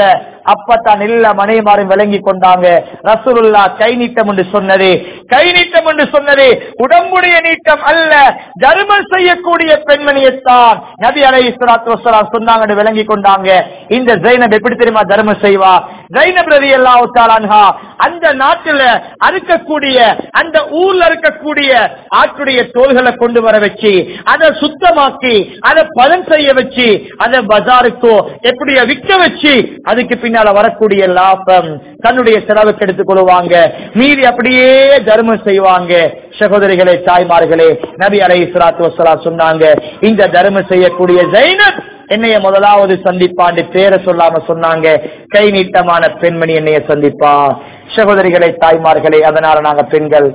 அப்பத்தான் எல்லா மனைமாரும் விளங்கி கொண்டாங்க ரசூலுல்லா கை நீட்டம் என்று சொன்னது கை நீட்டம் என்று சொன்னது உடம்புடைய நீட்டம் அல்ல தர்மம் செய்யக்கூடிய பெண்மணியைத்தான் நபி அலை இஸ்லாத்து வசலாம் சொன்னாங்க விளங்கி கொண்டாங்க இந்த ஜைனப் எப்படி தெரியுமா தர்மம் செய்வா ஜைனப் ரதி அல்லாஹா அந்த நாட்டுல அறுக்கக்கூடிய அந்த ஊர்ல இருக்கக்கூடிய ஆட்டுடைய தோள்களை கொண்டு வர வச்சு அதை சுத்தமாக்கி அதை பதம் செய்ய வச்சு அதை பஜாருக்கோ எப்படியோ விற்க வச்சு அதுக்கு பின்னால வரக்கூடிய லாபம் தன்னுடைய செலவுக்கு எடுத்துக் கொள்வாங்க மீதி அப்படியே தர்மம் செய்வாங்க சகோதரிகளே தாய்மார்களே நபி அலை இஸ்லாத்து வசலாம் சொன்னாங்க இந்த தர்மம் செய்யக்கூடிய ஜைனப் என்னைய முதலாவது சந்திப்பாண்டு பேரை சொல்லாம சொன்னாங்க கை நீட்டமான பெண்மணி என்னைய சந்திப்பா சகோதரிகளை தாய்மார்களே அதனால நாங்க பெண்கள்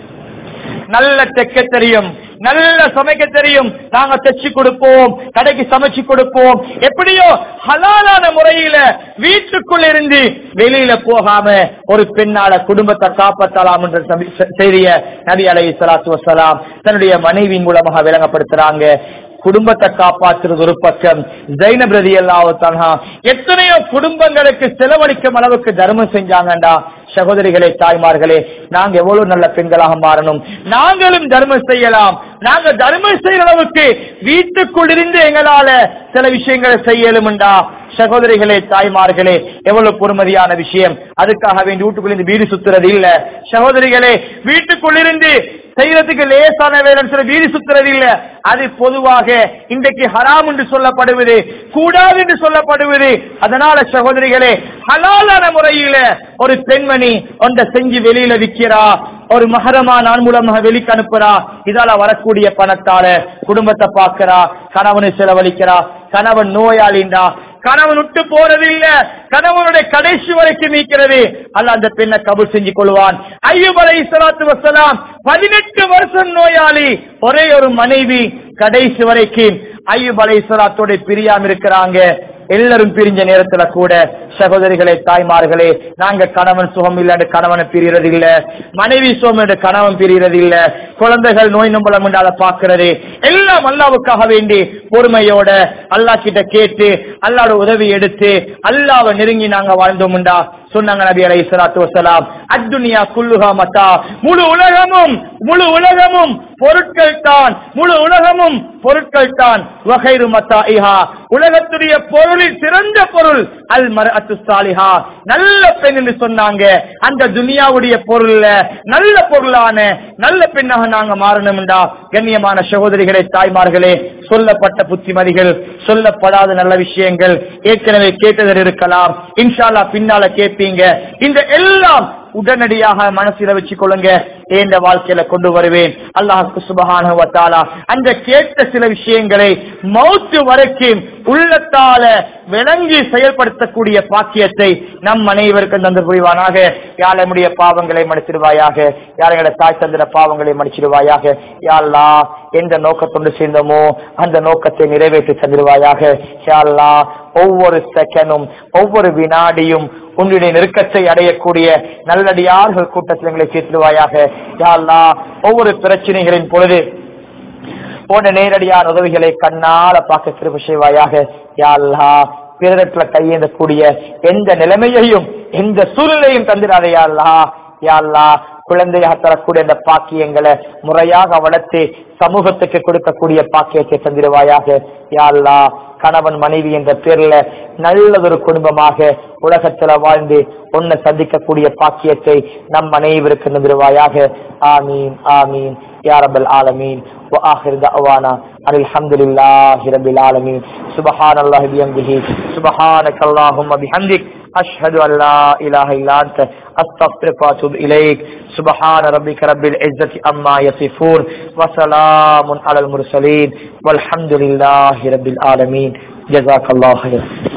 நல்ல தைக்க தெரியும் நல்ல சமைக்க தெரியும் நாங்க தைச்சு கொடுப்போம் கடைக்கு சமைச்சு கொடுப்போம் எப்படியோ ஹலாலான முறையில வீட்டுக்குள்ள இருந்து வெளியில போகாம ஒரு பெண்ணால குடும்பத்தை காப்பாற்றலாம் என்ற சமி- செய்திய நபி அலை சலாத்து வசலாம் தன்னுடைய மனைவியின் மூலமாக விளங்கப்படுத்துறாங்க குடும்பத்தை காப்பாற்றுறது ஒரு பக்கம் ஜைனப் ரதி அல்லாஹா எத்தனையோ குடும்பங்களுக்கு செலவழிக்கும் அளவுக்கு தர்மம் செஞ்சாங்கண்டா சகோதரிகளே தாய்மார்களே நாங்க எவ்வளவு நல்ல பெண்களாக மாறணும் நாங்களும் தர்மம் செய்யலாம் நாங்க தர்மம் செய்யற அளவுக்கு வீட்டுக்குள் இருந்து எங்களால சில விஷயங்களை செய்யலும்டா சகோதரிகளே தாய்மார்களே எவ்வளவு பொறுமதியான விஷயம் அதுக்காக வேண்டி வீட்டுக்குள்ள இருந்து வீடு சுத்துறது இல்ல சகோதரிகளே வீட்டுக்குள் இருந்து செய்யறதுக்கு லேசான வேலைன்னு சொல்லி வீடு சுத்துறது இல்ல அது பொதுவாக இன்றைக்கு ஹராம் என்று சொல்லப்படுவது கூடாது என்று சொல்லப்படுவது அதனால சகோதரிகளே ஹலாலான முறையில ஒரு பெண்மணி ஒன்றை செஞ்சு வெளியில விக்கிறா ஒரு மகரமா நான் மூலமாக வெளிக்கு அனுப்புறா இதால வரக்கூடிய பணத்தால குடும்பத்தை பார்க்கிறா கணவனை செலவழிக்கிறா கணவன் நோயாளின்றா கணவன் விட்டு போறது இல்ல கணவனுடைய கடைசி வரைக்கும் நீக்கிறது அல்ல அந்த பெண்ணை கபூல் செஞ்சு கொள்வான் ஐயூப் அலை சலாத்து வசலாம் பதினெட்டு வருஷம் நோயாளி ஒரே ஒரு மனைவி கடைசி வரைக்கும் ஐயூப் அலை சலாத்தோட பிரியாம இருக்கிறாங்க எல்லாரும் பிரிஞ்ச நேரத்துல கூட சகோதரிகளே தாய்மார்களே நாங்க கணவன் சுகம் இல்லைன்னு கணவனை பிரியறது இல்ல மனைவி சுகம் என்று கணவன் பிரியறது இல்ல குழந்தைகள் நோய் நம்பலம் என்று அதை பார்க்கிறது எல்லாம் அல்லாவுக்காக வேண்டி பொறுமையோட அல்லாஹ் கிட்ட கேட்டு அல்லாட உதவி எடுத்து அல்லாவை நெருங்கி நாங்க வாழ்ந்தோம்டா சொன்னாங்க நபி அலை சலாத்து வசலாம் அத்துனியா குல்லுகா மத்தா முழு உலகமும் முழு உலகமும் பொருட்கள் தான் முழு உலகமும் பொருட்கள் தான் வகைரு மத்தா இஹா உலகத்துடைய பொருளில் சிறந்த பொருள் அல் மர் சாலிஹா நல்ல பெண் என்று சொன்னாங்க அந்த துனியாவுடைய பொருள்ல நல்ல பொருளான நல்ல பெண்ணாக நாங்க மாறணும்டா கண்ணியமான சகோதரிகளே தாய்மார்களே சொல்லப்பட்ட புத்திமதிகள் சொல்லப்படாத நல்ல விஷயங்கள் ஏற்கனவே கேட்டதில் இருக்கலாம் இன்ஷால்லா பின்னால கேட்பீங்க இந்த எல்லாம் உடனடியாக மனசில வச்சு கொள்ளுங்க இந்த வாழ்க்கையில கொண்டு வருவேன் அல்லாஹுக்கு சுபஹான வத்தாலா அந்த கேட்ட சில விஷயங்களை மௌத்து வரைக்கும் உள்ளத்தால விளங்கி செயல்படுத்தக்கூடிய பாக்கியத்தை நம் அனைவருக்கும் தந்து புரிவானாக யாழமுடைய பாவங்களை மன்னிச்சிடுவாயாக யாரையோட தாய் தந்திர பாவங்களை மன்னிச்சிடுவாயாக யாழ்லா எந்த நோக்கத்தொண்டு சேர்ந்தோமோ அந்த நோக்கத்தை நிறைவேற்றி தந்திருவாயாக யாழ்லா ஒவ்வொரு செகண்டும் ஒவ்வொரு வினாடியும் உன்னுடைய நெருக்கத்தை அடையக்கூடிய நல்லடியார்கள் கூட்டத்தில் எங்களை சேர்த்துடுவாயாக யாழ்லா ஒவ்வொரு பிரச்சனைகளின் பொழுது போன்ற நேரடியான உதவிகளை கண்ணால பார்க்க திரும்ப செய்வாயாக யாழ்லா பிறரத்துல கையேந்தக்கூடிய எந்த நிலைமையையும் எந்த சூழ்நிலையும் தந்திராதே யாழ்லா யாழ்லா குழந்தையாக தரக்கூடிய அந்த பாக்கியங்களை முறையாக வளர்த்து சமூகத்துக்கு கொடுக்கக்கூடிய பாக்கியத்தை தந்திருவாயாக யாழ்லா கணவன் மனைவி என்ற பேர்ல நல்லதொரு குடும்பமாக உலகத்துல வாழ்ந்து உன்னை சந்திக்கக்கூடிய பாக்கியத்தை நம் அனைவருக்கு தந்திருவாயாக ஆமீன் ஆமீன் يا رب العالمين واخر دعوانا ان الحمد لله رب العالمين سبحان الله بحمده سبحانك اللهم بحمدك اشهد ان لا اله الا انت استغفرك واتوب اليك سبحان ربك رب العزه عما يصفون وسلام على المرسلين والحمد لله رب العالمين جزاك الله خيرا